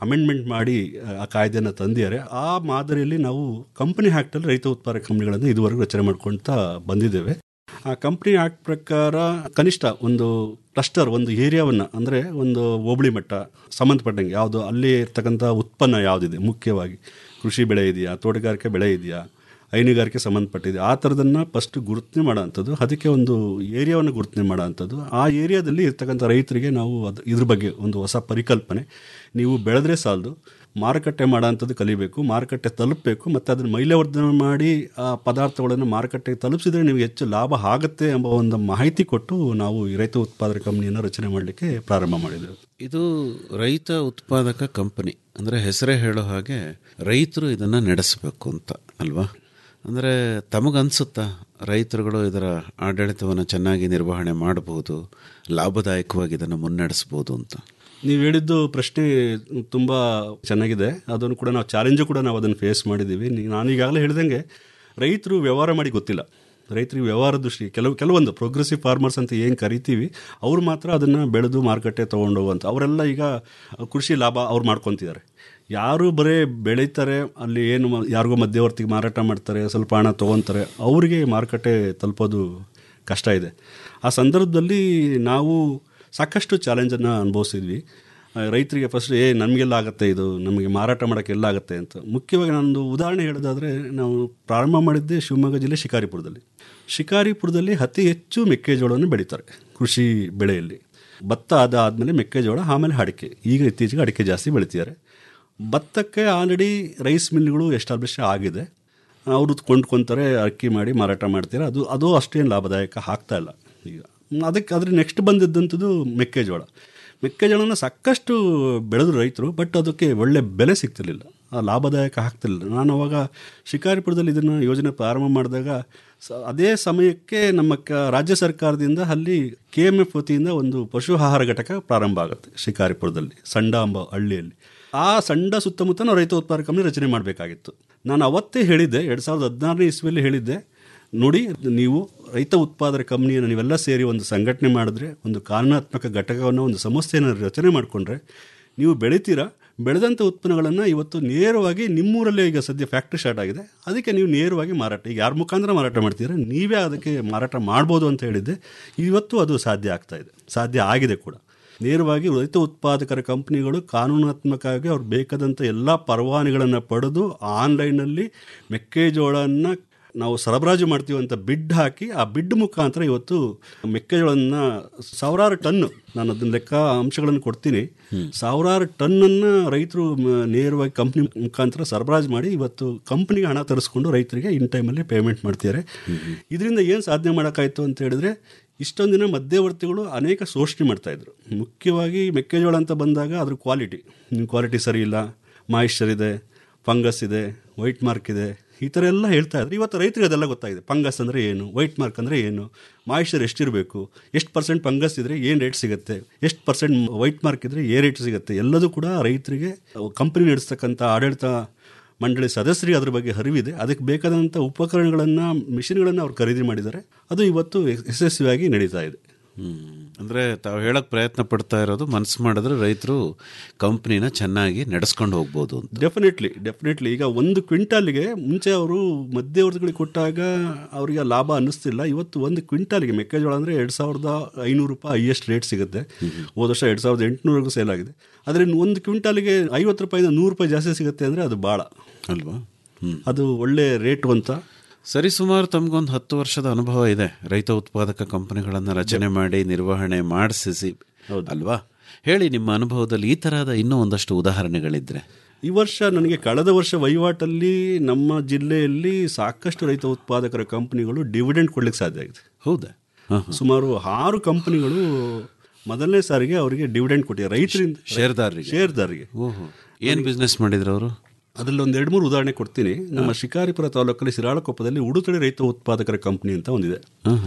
ಅಮೆಂಡ್ಮೆಂಟ್ ಮಾಡಿ ಆ ಕಾಯ್ದೆಯನ್ನು ತಂದಿದ್ದಾರೆ ಆ ಮಾದರಿಯಲ್ಲಿ ನಾವು ಕಂಪನಿ ಆ್ಯಕ್ಟಲ್ಲಿ ರೈತ ಉತ್ಪಾದಕ ಕಂಪನಿಗಳನ್ನು ಇದುವರೆಗೂ ರಚನೆ ಮಾಡ್ಕೊಳ್ತಾ ಬಂದಿದ್ದೇವೆ ಆ ಕಂಪ್ನಿ ಆಕ್ಟ್ ಪ್ರಕಾರ ಕನಿಷ್ಠ ಒಂದು ಕ್ಲಸ್ಟರ್ ಒಂದು ಏರಿಯಾವನ್ನು ಅಂದರೆ ಒಂದು ಹೋಬಳಿ ಮಟ್ಟ ಸಂಬಂಧಪಟ್ಟಂಗೆ ಯಾವುದು ಅಲ್ಲಿ ಇರ್ತಕ್ಕಂಥ ಉತ್ಪನ್ನ ಯಾವುದಿದೆ ಮುಖ್ಯವಾಗಿ ಕೃಷಿ ಬೆಳೆ ಇದೆಯಾ ತೋಟಗಾರಿಕೆ ಬೆಳೆ ಇದೆಯಾ ಹೈನುಗಾರಿಕೆ ಸಂಬಂಧಪಟ್ಟಿದೆ ಆ ಥರದನ್ನು ಫಸ್ಟ್ ಗುರುತನೆ ಮಾಡೋವಂಥದ್ದು ಅದಕ್ಕೆ ಒಂದು ಏರಿಯಾವನ್ನು ಗುರುತನೆ ಮಾಡೋವಂಥದ್ದು ಆ ಏರಿಯಾದಲ್ಲಿ ಇರ್ತಕ್ಕಂಥ ರೈತರಿಗೆ ನಾವು ಅದು ಇದ್ರ ಬಗ್ಗೆ ಒಂದು ಹೊಸ ಪರಿಕಲ್ಪನೆ ನೀವು ಬೆಳೆದ್ರೆ ಸಾಲದು ಮಾರುಕಟ್ಟೆ ಮಾಡೋಂಥದ್ದು ಕಲಿಬೇಕು ಮಾರುಕಟ್ಟೆ ತಲುಪಬೇಕು ಮತ್ತು ಅದನ್ನು ಮೌಲ್ಯವರ್ಧನೆ ಮಾಡಿ ಆ ಪದಾರ್ಥಗಳನ್ನು ಮಾರುಕಟ್ಟೆಗೆ ತಲುಪಿಸಿದ್ರೆ ನಿಮಗೆ ಹೆಚ್ಚು ಲಾಭ ಆಗುತ್ತೆ ಎಂಬ ಒಂದು ಮಾಹಿತಿ ಕೊಟ್ಟು ನಾವು ಈ ರೈತ ಉತ್ಪಾದಕ ಕಂಪ್ನಿಯನ್ನು ರಚನೆ ಮಾಡಲಿಕ್ಕೆ ಪ್ರಾರಂಭ ಮಾಡಿದೆವು ಇದು ರೈತ ಉತ್ಪಾದಕ ಕಂಪನಿ ಅಂದರೆ ಹೆಸರೇ ಹೇಳೋ ಹಾಗೆ ರೈತರು ಇದನ್ನು ನಡೆಸಬೇಕು ಅಂತ ಅಲ್ವಾ ಅಂದರೆ ತಮಗನ್ಸುತ್ತಾ ರೈತರುಗಳು ಇದರ ಆಡಳಿತವನ್ನು ಚೆನ್ನಾಗಿ ನಿರ್ವಹಣೆ ಮಾಡಬಹುದು ಲಾಭದಾಯಕವಾಗಿ ಇದನ್ನು ಮುನ್ನಡೆಸ್ಬೋದು ಅಂತ ನೀವು ಹೇಳಿದ್ದು ಪ್ರಶ್ನೆ ತುಂಬ ಚೆನ್ನಾಗಿದೆ ಅದನ್ನು ಕೂಡ ನಾವು ಚಾಲೆಂಜು ಕೂಡ ನಾವು ಅದನ್ನು ಫೇಸ್ ಮಾಡಿದ್ದೀವಿ ನೀ- ನಾನು ಈಗಾಗಲೇ ಹೇಳ್ದಂಗೆ ರೈತರು ವ್ಯವಹಾರ ಮಾಡಿ ಗೊತ್ತಿಲ್ಲ ರೈತರಿಗೆ ವ್ಯವಹಾರ ದೃಷ್ಟಿ ಕೆಲವು ಕೆಲವೊಂದು ಪ್ರೋಗ್ರೆಸಿವ್ ಫಾರ್ಮರ್ಸ್ ಅಂತ ಏನು ಕರಿತೀವಿ ಅವ್ರು ಮಾತ್ರ ಅದನ್ನು ಬೆಳೆದು ಮಾರುಕಟ್ಟೆ ತೊಗೊಂಡೋಗುವಂಥ ಅವರೆಲ್ಲ ಈಗ ಕೃಷಿ ಲಾಭ ಅವ್ರು ಮಾಡ್ಕೊತಿದ್ದಾರೆ ಯಾರು ಬರೀ ಬೆಳೀತಾರೆ ಅಲ್ಲಿ ಏನು ಮ- ಯಾರಿಗೋ ಮಧ್ಯವರ್ತಿಗೆ ಮಾರಾಟ ಮಾಡ್ತಾರೆ ಸ್ವಲ್ಪ ಹಣ ತೊಗೊತಾರೆ ಅವರಿಗೆ ಮಾರುಕಟ್ಟೆ ತಲುಪೋದು ಕಷ್ಟ ಇದೆ ಆ ಸಂದರ್ಭದಲ್ಲಿ ನಾವು ಸಾಕಷ್ಟು ಚಾಲೆಂಜನ್ನು ಅನುಭವಿಸಿದ್ವಿ ಆ, ರೈತರಿಗೆ ಫಸ್ಟ್ ಏ ನಮಗೆಲ್ಲ ಆಗುತ್ತೆ ಇದು ನಮಗೆ ಮಾರಾಟ ಮಾಡೋಕ್ಕೆ ಎಲ್ಲ ಆಗುತ್ತೆ ಅಂತ ಮುಖ್ಯವಾಗಿ ನಾನೊಂದು ಉದಾಹರಣೆ ಹೇಳೋದಾದರೆ ನಾವು ಪ್ರಾರಂಭ ಮಾಡಿದ್ದೆ ಶಿವಮೊಗ್ಗ ಜಿಲ್ಲೆ ಶಿಕಾರಿಪುರದಲ್ಲಿ ಶಿಕಾರಿಪುರದಲ್ಲಿ ಅತಿ ಹೆಚ್ಚು ಮೆಕ್ಕೆಜೋಳವನ್ನು ಬೆಳೀತಾರೆ ಕೃಷಿ ಬೆಳೆಯಲ್ಲಿ ಭತ್ತ ಅದಾದಮೇಲೆ ಮೆಕ್ಕೆಜೋಳ ಆಮೇಲೆ ಅಡಿಕೆ ಈಗ ಇತ್ತೀಚೆಗೆ ಅಡಿಕೆ ಜಾಸ್ತಿ ಬೆಳಿತಿದ್ದಾರೆ ಭತ್ತಕ್ಕೆ ಆಲ್ರೆಡಿ ರೈಸ್ ಮಿಲ್ಗಳು ಎಸ್ಟಾಬ್ಲಿಷ್ ಆಗಿದೆ ಅವರು ಕೊಂಡ್ಕೊತಾರೆ ಅಕ್ಕಿ ಮಾಡಿ ಮಾರಾಟ ಮಾಡ್ತಾರೆ ಅದು ಅದು ಅಷ್ಟೇನು ಲಾಭದಾಯಕ ಆಗ್ತಾ ಇಲ್ಲ ಈಗ ಅದಕ್ಕೆ ಅದ್ರ ನೆಕ್ಸ್ಟ್ ಬಂದಿದ್ದಂಥದ್ದು ಮೆಕ್ಕೆಜೋಳ ಮೆಕ್ಕೆಜೋಳನ ಸಾಕಷ್ಟು ಬೆಳೆದ್ರು ರೈತರು ಬಟ್ ಅದಕ್ಕೆ ಒಳ್ಳೆ ಬೆಲೆ ಸಿಗ್ತಿರ್ಲಿಲ್ಲ ಆ ಲಾಭದಾಯಕ ಆಗ್ತಿರ್ಲಿಲ್ಲ ನಾನು ಅವಾಗ ಶಿಕಾರಿಪುರದಲ್ಲಿ ಇದನ್ನು ಯೋಜನೆ ಪ್ರಾರಂಭ ಮಾಡಿದಾಗ ಸ ಅದೇ ಸಮಯಕ್ಕೆ ನಮ್ಮ ಕ ರಾಜ್ಯ ಸರ್ಕಾರದಿಂದ ಅಲ್ಲಿ ಕೆ ಎಮ್ ಎಫ್ ವತಿಯಿಂದ ಒಂದು ಪಶು ಆಹಾರ ಘಟಕ ಪ್ರಾರಂಭ ಆಗುತ್ತೆ ಶಿಕಾರಿಪುರದಲ್ಲಿ ಸಂಡ ಎಂಬ ಹಳ್ಳಿಯಲ್ಲಿ ಆ ಸಂಡ ಸುತ್ತಮುತ್ತ ನಾವು ರೈತ ಉತ್ಪಾದಕ ಕಂಪನಿ ರಚನೆ ಮಾಡಬೇಕಾಗಿತ್ತು ನಾನು ಅವತ್ತೇ ಹೇಳಿದ್ದೆ ಎರಡು ಸಾವಿರದ ಹದಿನಾರನೇ ಇಸ್ವಿಯಲ್ಲಿ ಹೇಳಿದ್ದೆ ನೋಡಿ ನೀವು ರೈತ ಉತ್ಪಾದಕ ಕಂಪ್ನಿಯನ್ನು ನೀವೆಲ್ಲ ಸೇರಿ ಒಂದು ಸಂಘಟನೆ ಮಾಡಿದ್ರೆ ಒಂದು ಕಾನೂನಾತ್ಮಕ ಘಟಕವನ್ನು ಒಂದು ಸಂಸ್ಥೆಯನ್ನು ರಚನೆ ಮಾಡಿಕೊಂಡ್ರೆ ನೀವು ಬೆಳಿತೀರಾ ಬೆಳೆದಂಥ ಉತ್ಪನ್ನಗಳನ್ನು ಇವತ್ತು ನೇರವಾಗಿ ನಿಮ್ಮೂರಲ್ಲೇ ಈಗ ಸದ್ಯ ಫ್ಯಾಕ್ಟ್ರಿ ಸ್ಟಾರ್ಟ್ ಆಗಿದೆ ಅದಕ್ಕೆ ನೀವು ನೇರವಾಗಿ ಮಾರಾಟ ಈಗ ಯಾರ ಮುಖಾಂತರ ಮಾರಾಟ ಮಾಡ್ತೀರಾ ನೀವೇ ಅದಕ್ಕೆ ಮಾರಾಟ ಮಾಡ್ಬೋದು ಅಂತ ಹೇಳಿದ್ದೆ ಇವತ್ತು ಅದು ಸಾಧ್ಯ ಆಗ್ತಾ ಇದೆ ಸಾಧ್ಯ ಆಗಿದೆ ಕೂಡ ನೇರವಾಗಿ ರೈತ ಉತ್ಪಾದಕರ ಕಂಪ್ನಿಗಳು ಕಾನೂನಾತ್ಮಕವಾಗಿ ಅವ್ರು ಬೇಕಾದಂಥ ಎಲ್ಲ ಪರವಾನಗಿಗಳನ್ನು ಪಡೆದು ಆನ್ಲೈನಲ್ಲಿ ಮೆಕ್ಕೆಜೋಳನ ನಾವು ಸರಬರಾಜು ಮಾಡ್ತೀವಿ ಅಂತ ಬಿಡ್ ಹಾಕಿ ಆ ಬಿಡ್ ಮುಖಾಂತರ ಇವತ್ತು ಮೆಕ್ಕೆಜೋಳನ್ನ ಸಾವಿರಾರು ಟನ್ನು ನಾನು ಅದನ್ನ ಲೆಕ್ಕ ಅಂಶಗಳನ್ನು ಕೊಡ್ತೀನಿ ಸಾವಿರಾರು ಟನ್ನನ್ನು ರೈತರು ಮ- ನೇರವಾಗಿ ಕಂಪ್ನಿ ಮುಖಾಂತರ ಸರಬರಾಜು ಮಾಡಿ ಇವತ್ತು ಕಂಪ್ನಿಗೆ ಹಣ ತರಿಸ್ಕೊಂಡು ರೈತರಿಗೆ ಇನ್ ಟೈಮಲ್ಲಿ ಪೇಮೆಂಟ್ ಮಾಡ್ತಿದ್ದಾರೆ ಇದರಿಂದ ಏನು ಸಾಧನೆ ಮಾಡೋಕ್ಕಾಯ್ತು ಅಂತ ಹೇಳಿದ್ರೆ ಇಷ್ಟೊಂದು ದಿನ ಮಧ್ಯವರ್ತಿಗಳು ಅನೇಕ ಶೋಷಣೆ ಮಾಡ್ತಾಯಿದ್ರು ಮುಖ್ಯವಾಗಿ ಮೆಕ್ಕೆಜೋಳ ಅಂತ ಬಂದಾಗ ಅದ್ರ ಕ್ವಾಲಿಟಿ ಕ್ವಾಲಿಟಿ ಸರಿ ಇಲ್ಲ ಮಾಯಿಶ್ಚರ್ ಇದೆ ಫಂಗಸ್ ಇದೆ ವೈಟ್ ಮಾರ್ಕ್ ಇದೆ ಈ ಥರ ಎಲ್ಲ ಹೇಳ್ತಾ ಇದ್ರು ಇವತ್ತು ರೈತರಿಗೆ ಅದೆಲ್ಲ ಗೊತ್ತಾಗಿದೆ ಫಂಗಸ್ ಅಂದರೆ ಏನು ವೈಟ್ ಮಾರ್ಕ್ ಅಂದರೆ ಏನು ಮಾಯಿಶ್ಚರ್ ಎಷ್ಟಿರಬೇಕು ಎಷ್ಟು ಪರ್ಸೆಂಟ್ ಫಂಗಸ್ ಇದ್ದರೆ ಏನು ರೇಟ್ ಸಿಗುತ್ತೆ ಎಷ್ಟು ಪರ್ಸೆಂಟ್ ವೈಟ್ ಮಾರ್ಕ್ ಇದ್ದರೆ ಏ ರೇಟ್ ಸಿಗುತ್ತೆ ಎಲ್ಲದೂ ಕೂಡ ರೈತರಿಗೆ ಕಂಪ್ನಿ ನಡೆಸ್ತಕ್ಕಂಥ ಆಡಳಿತ ಮಂಡಳಿ ಸದಸ್ಯರಿಗೆ ಅದ್ರ ಬಗ್ಗೆ ಅರಿವಿದೆ ಅದಕ್ಕೆ ಬೇಕಾದಂಥ ಉಪಕರಣಗಳನ್ನು ಮಿಷಿನ್ಗಳನ್ನು ಅವ್ರು ಖರೀದಿ ಮಾಡಿದ್ದಾರೆ ಅದು ಇವತ್ತು ಯಶಸ್ವಿಯಾಗಿ ನಡೀತಾ ಇದೆ ಅಂದರೆ ತಾವು ಹೇಳಕ್ಕೆ ಪ್ರಯತ್ನ ಪಡ್ತಾ ಇರೋದು ಮನಸ್ಸು ಮಾಡಿದ್ರೆ ರೈತರು ಕಂಪ್ನಿನ ಚೆನ್ನಾಗಿ ನಡೆಸ್ಕೊಂಡು ಹೋಗ್ಬೋದು ಅಂತ ಡೆಫಿನೆಟ್ಲಿ ಡೆಫಿನೆಟ್ಲಿ ಈಗ ಒಂದು ಕ್ವಿಂಟಾಲಿಗೆ ಮುಂಚೆ ಅವರು ಮಧ್ಯವರ್ತಿಗಳಿಗೆ ಕೊಟ್ಟಾಗ ಅವರಿಗೆ ಲಾಭ ಅನ್ನಿಸ್ತಿಲ್ಲ ಇವತ್ತು ಒಂದು ಕ್ವಿಂಟಾಲಿಗೆ ಮೆಕ್ಕೆಜೋಳ ಅಂದರೆ ಎರಡು ಸಾವಿರದ ಐನೂರು ರೂಪಾಯಿ ಹೈಯೆಸ್ಟ್ ರೇಟ್ ಸಿಗುತ್ತೆ ಹೋದ ವರ್ಷ ಎರಡು ಸಾವಿರದ ಎಂಟುನೂರಿಗೂ ಸೇಲ್ ಆಗಿದೆ ಆದರೆ ಒಂದು ಕ್ವಿಂಟಾಲಿಗೆ ಐವತ್ತು ರೂಪಾಯಿಂದ ನೂರು ರೂಪಾಯಿ ಜಾಸ್ತಿ ಸಿಗುತ್ತೆ ಅಂದರೆ ಅದು ಭಾಳ ಅಲ್ವಾ ಅದು ಒಳ್ಳೆ ರೇಟು ಅಂತ ಸರಿ ಸುಮಾರು ತಮಗೊಂದು ಹತ್ತು ವರ್ಷದ ಅನುಭವ ಇದೆ ರೈತ ಉತ್ಪಾದಕ ಕಂಪನಿಗಳನ್ನು ರಚನೆ ಮಾಡಿ ನಿರ್ವಹಣೆ ಮಾಡಿಸಿ ಅಲ್ವಾ ಹೇಳಿ ನಿಮ್ಮ ಅನುಭವದಲ್ಲಿ ಈ ತರಹದ ಇನ್ನೂ ಒಂದಷ್ಟು ಉದಾಹರಣೆಗಳಿದ್ರೆ ಈ ವರ್ಷ ನನಗೆ ಕಳೆದ ವರ್ಷ ವಹಿವಾಟಲ್ಲಿ ನಮ್ಮ ಜಿಲ್ಲೆಯಲ್ಲಿ ಸಾಕಷ್ಟು ರೈತ ಉತ್ಪಾದಕರ ಕಂಪನಿಗಳು ಡಿವಿಡೆಂಡ್ ಕೊಡ್ಲಿಕ್ಕೆ ಸಾಧ್ಯ ಆಗಿದೆ ಹೌದಾ ಸುಮಾರು ಆರು ಕಂಪನಿಗಳು ಮೊದಲನೇ ಸಾರಿಗೆ ಅವರಿಗೆ ಡಿವಿಡೆಂಡ್ ಕೊಟ್ಟಿದ್ದಾರೆ ರೈತರಿಂದ ಷೇರ್ದಾರರಿಗೆ ಶೇರ್ದಾರಿಗೆ ಓಹೋ ಏನು ಬಿಸ್ನೆಸ್ ಮಾಡಿದ್ರು ಅವರು ಅದರಲ್ಲಿ ಒಂದು ಎರಡು ಮೂರು ಉದಾಹರಣೆ ಕೊಡ್ತೀನಿ ನಮ್ಮ ಶಿಕಾರಿಪುರ ತಾಲೂಕಲ್ಲಿ ಶಿರಾಳಕೊಪ್ಪದಲ್ಲಿ ಉಡುತೊಡೆ ರೈತ ಉತ್ಪಾದಕರ ಕಂಪನಿ ಅಂತ ಒಂದಿದೆ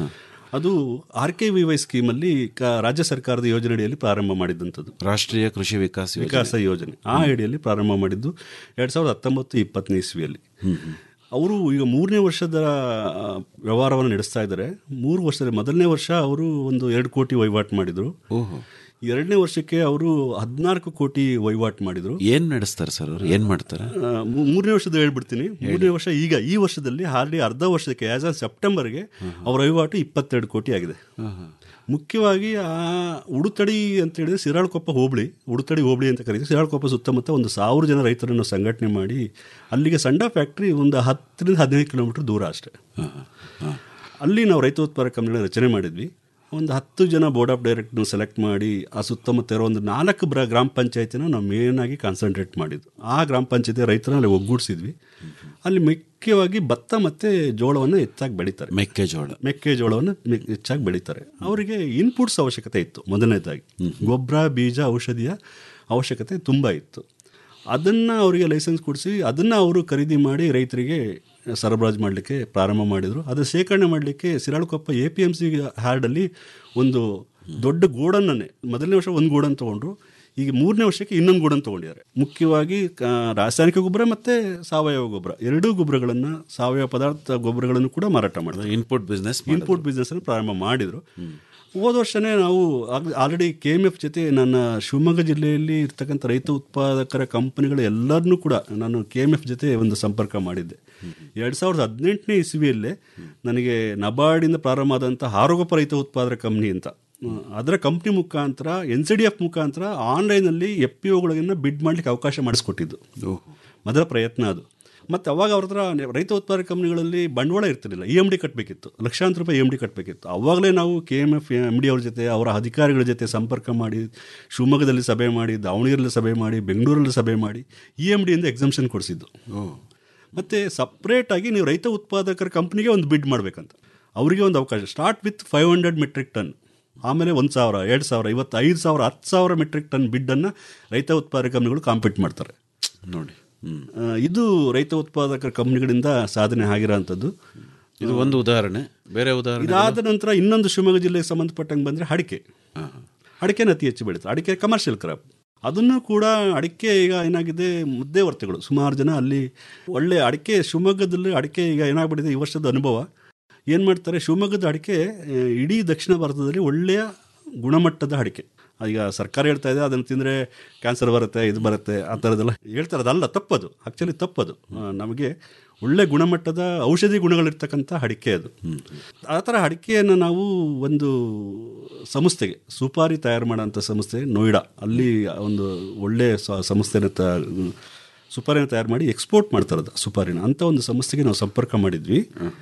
ಅದು ಆರ್ ಕೆ ವಿ ವೈ ಸ್ಕೀಮಲ್ಲಿ ಕ ರಾಜ್ಯ ಸರ್ಕಾರದ ಯೋಜನೆಯಡಿಯಲ್ಲಿ ಪ್ರಾರಂಭ ಮಾಡಿದ್ದಂಥದ್ದು ರಾಷ್ಟ್ರೀಯ ಕೃಷಿ ವಿಕಾಸ ಯೋಜನೆ. ವಿಕಾಸ ಯೋಜನೆ ಆ ಅಡಿಯಲ್ಲಿ ಪ್ರಾರಂಭ ಮಾಡಿದ್ದು ಎರಡು ಸಾವಿರದ ಹತ್ತೊಂಬತ್ತು ಇಪ್ಪತ್ತನೇ ಇಸ್ವಿಯಲ್ಲಿ ಅವರು ಈಗ ಮೂರನೇ ವರ್ಷದ ಆ, ವ್ಯವಹಾರವನ್ನು ನಡೆಸ್ತಾ ಇದ್ದಾರೆ ಮೂರು ವರ್ಷದಲ್ಲಿ ಮೊದಲನೇ ವರ್ಷ ಅವರು ಒಂದು ಎರಡು ಕೋಟಿ ವಹಿವಾಟು ಮಾಡಿದರು ಓಹೋ ಎರಡನೇ ವರ್ಷಕ್ಕೆ ಅವರು ಹದಿನಾಲ್ಕು ಕೋಟಿ ವಹಿವಾಟು ಮಾಡಿದರು ಏನ್ ನಡೆಸ್ತಾರೆ ಸರ್ ಅವ್ರು ಏನ್ ಮಾಡ್ತಾರೆ ಆ, ಮೂ- ಮೂರನೇ ವರ್ಷದ ಹೇಳ್ಬಿಡ್ತೀನಿ ಮೂರನೇ ವರ್ಷ ಈಗ ಈ ವರ್ಷದಲ್ಲಿ ಹಾಲಿ ಅರ್ಧ ವರ್ಷಕ್ಕೆ ಆಸ್ ಆನ್ ಸೆಪ್ಟೆಂಬರ್ಗೆ ಅವರ ವಹಿವಾಟು ಇಪ್ಪತ್ತೆರಡು ಕೋಟಿ ಆಗಿದೆ ಮುಖ್ಯವಾಗಿ ಆ ಉಡುತಡಿ ಅಂತ ಹೇಳಿದ್ರೆ ಸಿರಾಳಕೊಪ್ಪ ಹೋಬಳಿ ಉಡುತಡಿ ಹೋಬಳಿ ಅಂತ ಕರೀತೀವಿ ಸಿರಾಳಕೊಪ್ಪ ಸುತ್ತಮುತ್ತ ಒಂದು ಸಾವಿರ ಜನ ರೈತರನ್ನು ಸಂಘಟನೆ ಮಾಡಿ ಅಲ್ಲಿಗೆ ಸಂಡ ಫ್ಯಾಕ್ಟ್ರಿ ಒಂದು ಹತ್ತರಿಂದ ಹದಿನೈದು ಕಿಲೋಮೀಟರ್ ದೂರ ಅಷ್ಟೇ ಅಲ್ಲಿ ನಾವು ರೈತ ಉತ್ಪಾದಕ ಕಂಪ್ನಿಗಳನ್ನ ರಚನೆ ಮಾಡಿದ್ವಿ ಒಂದು ಹತ್ತು ಜನ ಬೋರ್ಡ್ ಆಫ್ ಡೈರೆಕ್ಟರ್ನ ಸೆಲೆಕ್ಟ್ ಮಾಡಿ ಆ ಸುತ್ತಮುತ್ತ ಇರೋ ಒಂದು ನಾಲ್ಕು ಬ್ರ ಗ್ರಾಮ ಪಂಚಾಯತಿನ ನಾವು ಮೇನ್ ಆಗಿ ಕಾನ್ಸಂಟ್ರೇಟ್ ಮಾಡಿದ್ದು ಆ ಗ್ರಾಮ ಪಂಚಾಯತಿ ರೈತರನ್ನ ಅಲ್ಲಿ ಒಗ್ಗೂಡಿಸಿದ್ವಿ ಅಲ್ಲಿ ಮುಖ್ಯವಾಗಿ ಭತ್ತ ಮತ್ತು ಜೋಳವನ್ನು ಹೆಚ್ಚಾಗಿ ಬೆಳೀತಾರೆ ಮೆಕ್ಕೆಜೋಳ ಮೆಕ್ಕೆಜೋಳವನ್ನು ಮೆ- ಹೆಚ್ಚಾಗಿ ಬೆಳೀತಾರೆ ಅವರಿಗೆ ಇನ್ಪುಟ್ಸ್ ಅವಶ್ಯಕತೆ ಇತ್ತು ಮೊದಲನೇದಾಗಿ ಗೊಬ್ಬರ ಬೀಜ ಔಷಧಿಯ ಅವಶ್ಯಕತೆ ತುಂಬ ಇತ್ತು ಅದನ್ನು ಅವರಿಗೆ ಲೈಸೆನ್ಸ್ ಕೊಡಿಸಿ ಅದನ್ನು ಅವರು ಖರೀದಿ ಮಾಡಿ ರೈತರಿಗೆ ಸರಬರಾಜು ಮಾಡಲಿಕ್ಕೆ ಪ್ರಾರಂಭ ಮಾಡಿದರು ಅದು ಶೇಖರಣೆ ಮಾಡಲಿಕ್ಕೆ Siralakoppa A P M C ಹಾರ್ಡಲ್ಲಿ ಒಂದು ದೊಡ್ಡ ಗೋಡನ್ನೇ ಮೊದಲನೇ ವರ್ಷ ಒಂದು ಗೋಡನ್ ತೊಗೊಂಡ್ರು ಈಗ ಮೂರನೇ ವರ್ಷಕ್ಕೆ ಇನ್ನೊಂದು ಗೋಡನ್ ತೊಗೊಂಡಿದ್ದಾರೆ ಮುಖ್ಯವಾಗಿ ಕ- ರಾಸಾಯನಿಕ ಗೊಬ್ಬರ ಮತ್ತು ಸಾವಯವ ಗೊಬ್ಬರ ಎರಡೂ ಗೊಬ್ಬರಗಳನ್ನು ಸಾವಯವ ಪದಾರ್ಥ ಗೊಬ್ಬರಗಳನ್ನು ಕೂಡ ಮಾರಾಟ ಮಾಡಿದ್ರು ಇನ್ಪುಟ್ ಬಿಸ್ನೆಸ್ ಇನ್ಪುಟ್ ಬಿಸ್ನೆಸ್ ಅನ್ನು ಪ್ರಾರಂಭ ಮಾಡಿದರು ಹೋದ ವರ್ಷನೇ ನಾವು ಆಲ್ರೆಡಿ ಕೆ ಎಮ್ ಎಫ್ ಜೊತೆ ನನ್ನ ಶಿವಮೊಗ್ಗ ಜಿಲ್ಲೆಯಲ್ಲಿ ಇರ್ತಕ್ಕಂಥ ರೈತ ಉತ್ಪಾದಕರ ಕಂಪನಿಗಳು ಎಲ್ಲರನ್ನೂ ಕೂಡ ನಾನು ಕೆ ಎಮ್ ಎಫ್ ಜೊತೆ ಒಂದು ಸಂಪರ್ಕ ಮಾಡಿದ್ದೆ ಎರಡು ಸಾವಿರದ ಹದಿನೆಂಟನೇ ಇಸ್ವಿಯಲ್ಲೇ ನನಗೆ ನಬಾರ್ಡಿಂದ ಪ್ರಾರಂಭ ಆದಂಥ ಆರೋಗ್ಯಪ ರೈತ ಉತ್ಪಾದಕ ಕಂಪ್ನಿ ಅಂತ ಹ್ಮ್, ಅದರ ಕಂಪ್ನಿ ಮುಖಾಂತರ ಎನ್ ಸಿ ಡಿ ಎಫ್ ಮುಖಾಂತರ ಆನ್ಲೈನಲ್ಲಿ ಎಫ್ ಪಿ ಒಗಳನ್ನು ಬಿಡ್ ಮಾಡಲಿಕ್ಕೆ ಅವಕಾಶ ಮಾಡಿಸ್ಕೊಟ್ಟಿದ್ದು ಮೊದಲ ಪ್ರಯತ್ನ ಅದು ಮತ್ತು ಅವಾಗ ಅವ್ರ ಹತ್ರ ರೈತ ಉತ್ಪಾದಕ ಕಂಪ್ನಿಗಳಲ್ಲಿ ಬಂಡವಾಳ ಇರ್ತಿರಲಿಲ್ಲ ಇ ಎಮ್ ಡಿ ಕಟ್ಟಬೇಕಿತ್ತು ಲಕ್ಷಾಂತರ ರೂಪಾಯಿ ಇ ಎಮ್ ಡಿ ಕಟ್ಟಬೇಕಿತ್ತು ಅವಾಗಲೇ ನಾವು K M F M D ಅವ್ರ ಜೊತೆ ಅವರ ಅಧಿಕಾರಿಗಳ ಜೊತೆ ಸಂಪರ್ಕ ಮಾಡಿ ಶಿವಮೊಗ್ಗದಲ್ಲಿ ಸಭೆ ಮಾಡಿ ದಾವಣಗೆರೆಯಲ್ಲಿ ಸಭೆ ಮಾಡಿ ಬೆಂಗಳೂರಲ್ಲಿ ಸಭೆ ಮಾಡಿ ಇ ಎಮ್ ಡಿಯಿಂದ ಎಕ್ಸಮ್ಷನ್ ಕೊಡಿಸಿದ್ದು ಮತ್ತು ಸಪ್ರೇಟಾಗಿ ನೀವು ರೈತ ಉತ್ಪಾದಕರ ಕಂಪ್ನಿಗೆ ಒಂದು ಬಿಡ್ ಮಾಡಬೇಕಂತ ಅವರಿಗೆ ಒಂದು ಅವಕಾಶ start with five hundred metric ton ಆಮೇಲೆ ಒಂದು ಸಾವಿರ ಎರಡು ಸಾವಿರ ಇವತ್ತು ಐದು ಸಾವಿರ ಹತ್ತು ಸಾವಿರ ಮೆಟ್ರಿಕ್ ಟನ್ ಬಿಡ್ಡನ್ನು ರೈತ ಉತ್ಪಾದಕ ಕಂಪ್ನಿಗಳು ಕಾಂಪೀಟ್ ಮಾಡ್ತಾರೆ ನೋಡಿ ಹ್ಮ್. ಆ, ಇದು ರೈತ ಉತ್ಪಾದಕ ಕಂಪ್ನಿಗಳಿಂದ ಸಾಧನೆ ಆಗಿರೋಂಥದ್ದು ಇದು ಒಂದು ಉದಾಹರಣೆ ಬೇರೆ ಉದಾಹರಣೆ ಇದಾದ ನಂತರ ಇನ್ನೊಂದು ಶಿವಮೊಗ್ಗ ಜಿಲ್ಲೆಗೆ ಸಂಬಂಧಪಟ್ಟಂಗೆ ಬಂದರೆ ಅಡಿಕೆ ಅಡಿಕೆನ ಅತಿ ಹೆಚ್ಚು ಬೆಳೀತಾರೆ ಅಡಿಕೆ ಕಮರ್ಷಿಯಲ್ ಕ್ರಾಪ್ ಅದನ್ನು ಕೂಡ ಅಡಿಕೆ ಈಗ ಏನಾಗಿದೆ ಮುದ್ದೆವರ್ತಿಗಳು ಸುಮಾರು ಜನ ಅಲ್ಲಿ ಒಳ್ಳೆ ಅಡಿಕೆ ಶಿವಮೊಗ್ಗದಲ್ಲಿ ಅಡಿಕೆ ಈಗ ಏನಾಗ್ಬಿಟ್ಟಿದೆ ಈ ವರ್ಷದ ಅನುಭವ ಏನು ಮಾಡ್ತಾರೆ ಶಿವಮೊಗ್ಗದ ಅಡಿಕೆ ಆ, ಇಡೀ ದಕ್ಷಿಣ ಭಾರತದಲ್ಲಿ ಒಳ್ಳೆಯ ಗುಣಮಟ್ಟದ ಅಡಿಕೆ ಈಗ ಸರ್ಕಾರ ಹೇಳ್ತಾ ಇದೆ ಅದನ್ನು ತಿಂದರೆ ಕ್ಯಾನ್ಸರ್ ಬರುತ್ತೆ ಇದು ಬರುತ್ತೆ ಆ ಥರದ್ದೆಲ್ಲ ಹೇಳ್ತಾರೆ ಅದಲ್ಲ ತಪ್ಪದು ಆ್ಯಕ್ಚುಲಿ ತಪ್ಪದು ಆ, ನಮಗೆ ಒಳ್ಳೆ ಗುಣಮಟ್ಟದ ಔಷಧಿ ಗುಣಗಳಿರ್ತಕ್ಕಂಥ ಅಡಿಕೆ ಅದು ಆ ಥರ ಅಡಿಕೆಯನ್ನು ನಾವು ಒಂದು ಸಂಸ್ಥೆಗೆ ಸುಪಾರಿ ತಯಾರು ಮಾಡೋಂಥ ಸಂಸ್ಥೆ ನೋಯ್ಡಾ ಅಲ್ಲಿ ಒಂದು ಒಳ್ಳೆ ಸ- ಸಂಸ್ಥೆನ ತ ಸುಪಾರಿನ ತಯಾರು ಮಾಡಿ ಎಕ್ಸ್ಪೋರ್ಟ್ ಮಾಡ್ತಾರೆ ಅದು ಸುಪಾರಿನ ಅಂಥ ಒಂದು ಸಂಸ್ಥೆಗೆ ನಾವು ಸಂಪರ್ಕ ಮಾಡಿದ್ವಿ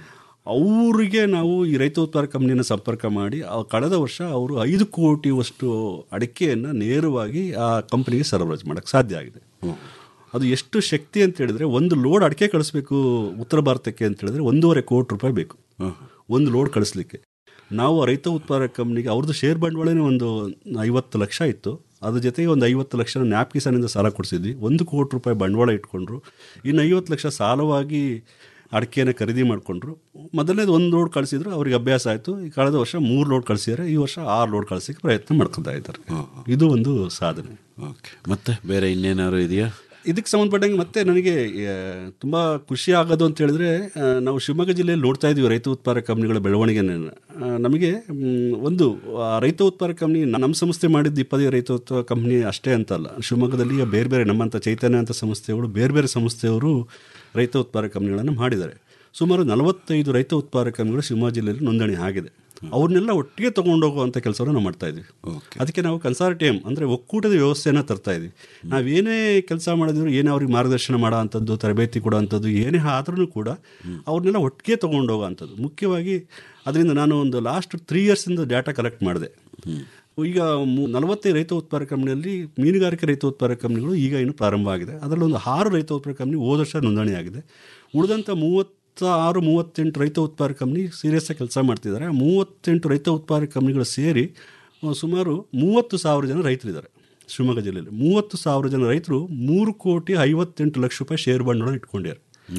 ಅವರಿಗೆ ನಾವು ಈ ರೈತ ಉತ್ಪಾದಕ ಕಂಪ್ನಿನ ಸಂಪರ್ಕ ಮಾಡಿ ಆ ಕಳೆದ ವರ್ಷ ಅವರು ಐದು ಕೋಟಿಯಷ್ಟು ಅಡಿಕೆಯನ್ನು ನೇರವಾಗಿ ಆ ಕಂಪ್ನಿಗೆ ಸರಬರಾಜು ಮಾಡೋಕ್ಕೆ ಸಾಧ್ಯ ಆಗಿದೆ ಅದು ಎಷ್ಟು ಶಕ್ತಿ ಅಂತ ಹೇಳಿದ್ರೆ ಒಂದು ಲೋಡ್ ಅಡಿಕೆ ಕಳಿಸ್ಬೇಕು ಉತ್ತರ ಭಾರತಕ್ಕೆ ಅಂತ ಹೇಳಿದ್ರೆ ಒಂದೂವರೆ ಕೋಟಿ ರೂಪಾಯಿ ಬೇಕು ಒಂದು ಲೋಡ್ ಕಳಿಸ್ಲಿಕ್ಕೆ ನಾವು ಆ ರೈತ ಉತ್ಪಾದಕ ಕಂಪ್ನಿಗೆ ಅವ್ರದ್ದು ಶೇರ್ ಬಂಡವಾಳನೇ ಒಂದು ಐವತ್ತು ಲಕ್ಷ ಇತ್ತು ಅದ್ರ ಜೊತೆಗೆ ಒಂದು ಐವತ್ತು ಲಕ್ಷ ನ್ಯಾಪ್ ಕಿಸಾನಿಂದ ಸಾಲ ಕೊಡಿಸಿದ್ವಿ ಒಂದು ಕೋಟಿ ರೂಪಾಯಿ ಬಂಡವಾಳ ಇಟ್ಕೊಂಡ್ರು ಇನ್ನು ಐವತ್ತು ಲಕ್ಷ ಸಾಲವಾಗಿ ಅಡಿಕೆನ ಖರೀದಿ ಮಾಡಿಕೊಂಡ್ರು ಮೊದಲನೇದು ಒಂದು ಲೋಡ್ ಕಳಿಸಿದ್ರು ಅವ್ರಿಗೆ ಅಭ್ಯಾಸ ಆಯಿತು ಈ ಕಳೆದ ವರ್ಷ ಮೂರು ಲೋಡ್ ಕಳಿಸಿದ್ದಾರೆ ಈ ವರ್ಷ ಆರು ಲೋಡ್ ಕಳಿಸೋಕ್ಕೆ ಪ್ರಯತ್ನ ಮಾಡ್ಕೊತಾ ಇದ್ದಾರೆ ಇದು ಒಂದು ಸಾಧನೆ ಓಕೆ ಮತ್ತೆ ಬೇರೆ ಇನ್ನೇನಾದ್ರು ಇದೆಯಾ ಇದಕ್ಕೆ ಸಂಬಂಧಪಟ್ಟಂಗೆ ಮತ್ತೆ ನನಗೆ ಆ, ತುಂಬ ಖುಷಿ ಆಗೋದು ಅಂತ ಹೇಳಿದ್ರೆ ಆ, ನಾವು ಶಿವಮೊಗ್ಗ ಜಿಲ್ಲೆಯಲ್ಲಿ ನೋಡ್ತಾ ಇದ್ದೀವಿ ರೈತ ಉತ್ಪಾದಕ ಕಂಪ್ನಿಗಳ ಬೆಳವಣಿಗೆನ ನಮಗೆ ಮ್, ಒಂದು ಆ, ರೈತ ಉತ್ಪಾದಕ ಕಂಪ್ನಿ ನಮ್ಮ ಸಂಸ್ಥೆ ಮಾಡಿದ್ದು ಇಪ್ಪತ್ತೈದು ರೈತ ಉತ್ಪಾದಕ ಕಂಪ್ನಿ ಅಷ್ಟೇ ಅಂತಲ್ಲ ಶಿವಮೊಗ್ಗದಲ್ಲಿ ಈಗ ಬೇರೆ ಬೇರೆ ನಮ್ಮಂಥ ಚೈತನ್ಯ ಅಂತ ಸಂಸ್ಥೆಗಳು ಬೇರೆ ಬೇರೆ ಸಂಸ್ಥೆಯವರು ರೈತ ಉತ್ಪಾದಕ ಕಂಪ್ನಿಗಳನ್ನು ಮಾಡಿದ್ದಾರೆ ಸುಮಾರು ನಲವತ್ತೈದು ರೈತ ಉತ್ಪಾದಕ ಕಂಪ್ನಿಗಳು ಶಿವಮೊಗ್ಗ ಜಿಲ್ಲೆಯಲ್ಲಿ ನೋಂದಣಿ ಆಗಿದೆ ಅವ್ರನ್ನೆಲ್ಲ ಒಟ್ಟಿಗೆ ತೊಗೊಂಡೋಗುವಂಥ ಕೆಲಸವನ್ನು ನಾವು ಮಾಡ್ತಾ ಇದ್ವಿ ಅದಕ್ಕೆ ನಾವು ಕನ್ಸಾರ್ಟಿಯಂ ಅಂದರೆ ಒಕ್ಕೂಟದ ವ್ಯವಸ್ಥೆಯನ್ನು ತರ್ತಾ ಇದ್ವಿ ನಾವೇನೇ ಕೆಲಸ ಮಾಡಿದ್ರು ಏನೇ ಅವ್ರಿಗೆ ಮಾರ್ಗದರ್ಶನ ಮಾಡೋ ಅಂಥದ್ದು ತರಬೇತಿ ಕೊಡೋ ಅಂಥದ್ದು ಏನೇ ಆದ್ರೂ ಕೂಡ ಅವ್ರನ್ನೆಲ್ಲ ಒಟ್ಟಿಗೆ ತೊಗೊಂಡೋಗೋ ಅಂಥದ್ದು ಮುಖ್ಯವಾಗಿ ಅದರಿಂದ ನಾನು ಒಂದು ಲಾಸ್ಟ್ ತ್ರೀ ಇಯರ್ಸಿಂದ ಡಾಟಾ ಕಲೆಕ್ಟ್ ಮಾಡಿದೆ ಈಗ ಮು- ನಲವತ್ತೈದು ರೈತ ಉತ್ಪಾದಕ ಕಂಪ್ನಿಯಲ್ಲಿ ಮೀನುಗಾರಿಕೆ ರೈತ ಉತ್ಪಾದಕ ಕಂಪ್ನಿಗಳು ಈಗ ಇನ್ನು ಪ್ರಾರಂಭ ಆಗಿದೆ ಅದರಲ್ಲಿ ಒಂದು ಆರು ರೈತ ಉತ್ಪಾದಕ ಕಂಪ್ನಿ ಹೋದ ವರ್ಷ ನೋಂದಣಿ ಆಗಿದೆ ಉಳಿದಂಥ ಮೂವತ್ತ ಆರು ಮೂವತ್ತೆಂಟು ರೈತ ಉತ್ಪಾದಕ ಕಂಪ್ನಿ ಸೀರಿಯಸ್ ಆಗಿ ಕೆಲಸ ಮಾಡ್ತಿದ್ದಾರೆ ಆ ಮೂವತ್ತೆಂಟು ರೈತ ಉತ್ಪಾದಕ ಕಂಪ್ನಿಗಳು ಸೇರಿ ಆ, ಸುಮಾರು ಮೂವತ್ತು ಸಾವಿರ ಜನ ರೈತರಿದ್ದಾರೆ ಶಿವಮೊಗ್ಗ ಜಿಲ್ಲೆಯಲ್ಲಿ ಮೂವತ್ತು ಸಾವಿರ ಜನ ರೈತರು ಮೂರು ಕೋಟಿ ಐವತ್ತೆಂಟು ಲಕ್ಷ ರೂಪಾಯಿ ಶೇರ್ ಬಂಡವಾಳ ಇಟ್ಕೊಂಡಿದ್ದಾರೆ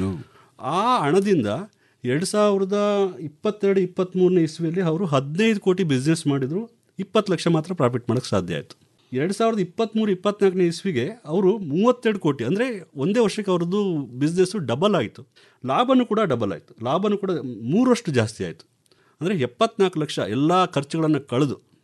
ಆ ಹಣದಿಂದ ಎರಡು ಸಾವಿರದ ಇಪ್ಪತ್ತೆರಡು ಇಪ್ಪತ್ತ್ಮೂರನೇ ಇಸ್ವಿಯಲ್ಲಿ ಅವರು ಹದಿನೈದು ಕೋಟಿ ಬಿಸ್ನೆಸ್ ಮಾಡಿದರು ಇಪ್ಪತ್ತು ಲಕ್ಷ ಮಾತ್ರ ಪ್ರಾಫಿಟ್ ಮಾಡೋಕ್ಕೆ ಸಾಧ್ಯ ಆಯಿತು ಎರಡು ಸಾವಿರದ ಇಪ್ಪತ್ತ್ಮೂರು ಇಪ್ಪತ್ನಾಲ್ಕನೇ ಇಸ್ವಿಗೆ ಅವರು ಮೂವತ್ತೆರಡು ಕೋಟಿ ಅಂದರೆ ಒಂದೇ ವರ್ಷಕ್ಕೆ ಅವ್ರದ್ದು ಬಿಸ್ನೆಸ್ಸು ಡಬಲ್ ಆಯಿತು ಲಾಭನೂ ಕೂಡ ಡಬಲ್ ಆಯಿತು ಲಾಭನೂ ಕೂಡ ಮೂರಷ್ಟು ಜಾಸ್ತಿ ಆಯಿತು ಅಂದರೆ ಎಪ್ಪತ್ನಾಲ್ಕು ಲಕ್ಷ ಎಲ್ಲ ಖರ್ಚುಗಳನ್ನು ಕಳೆದು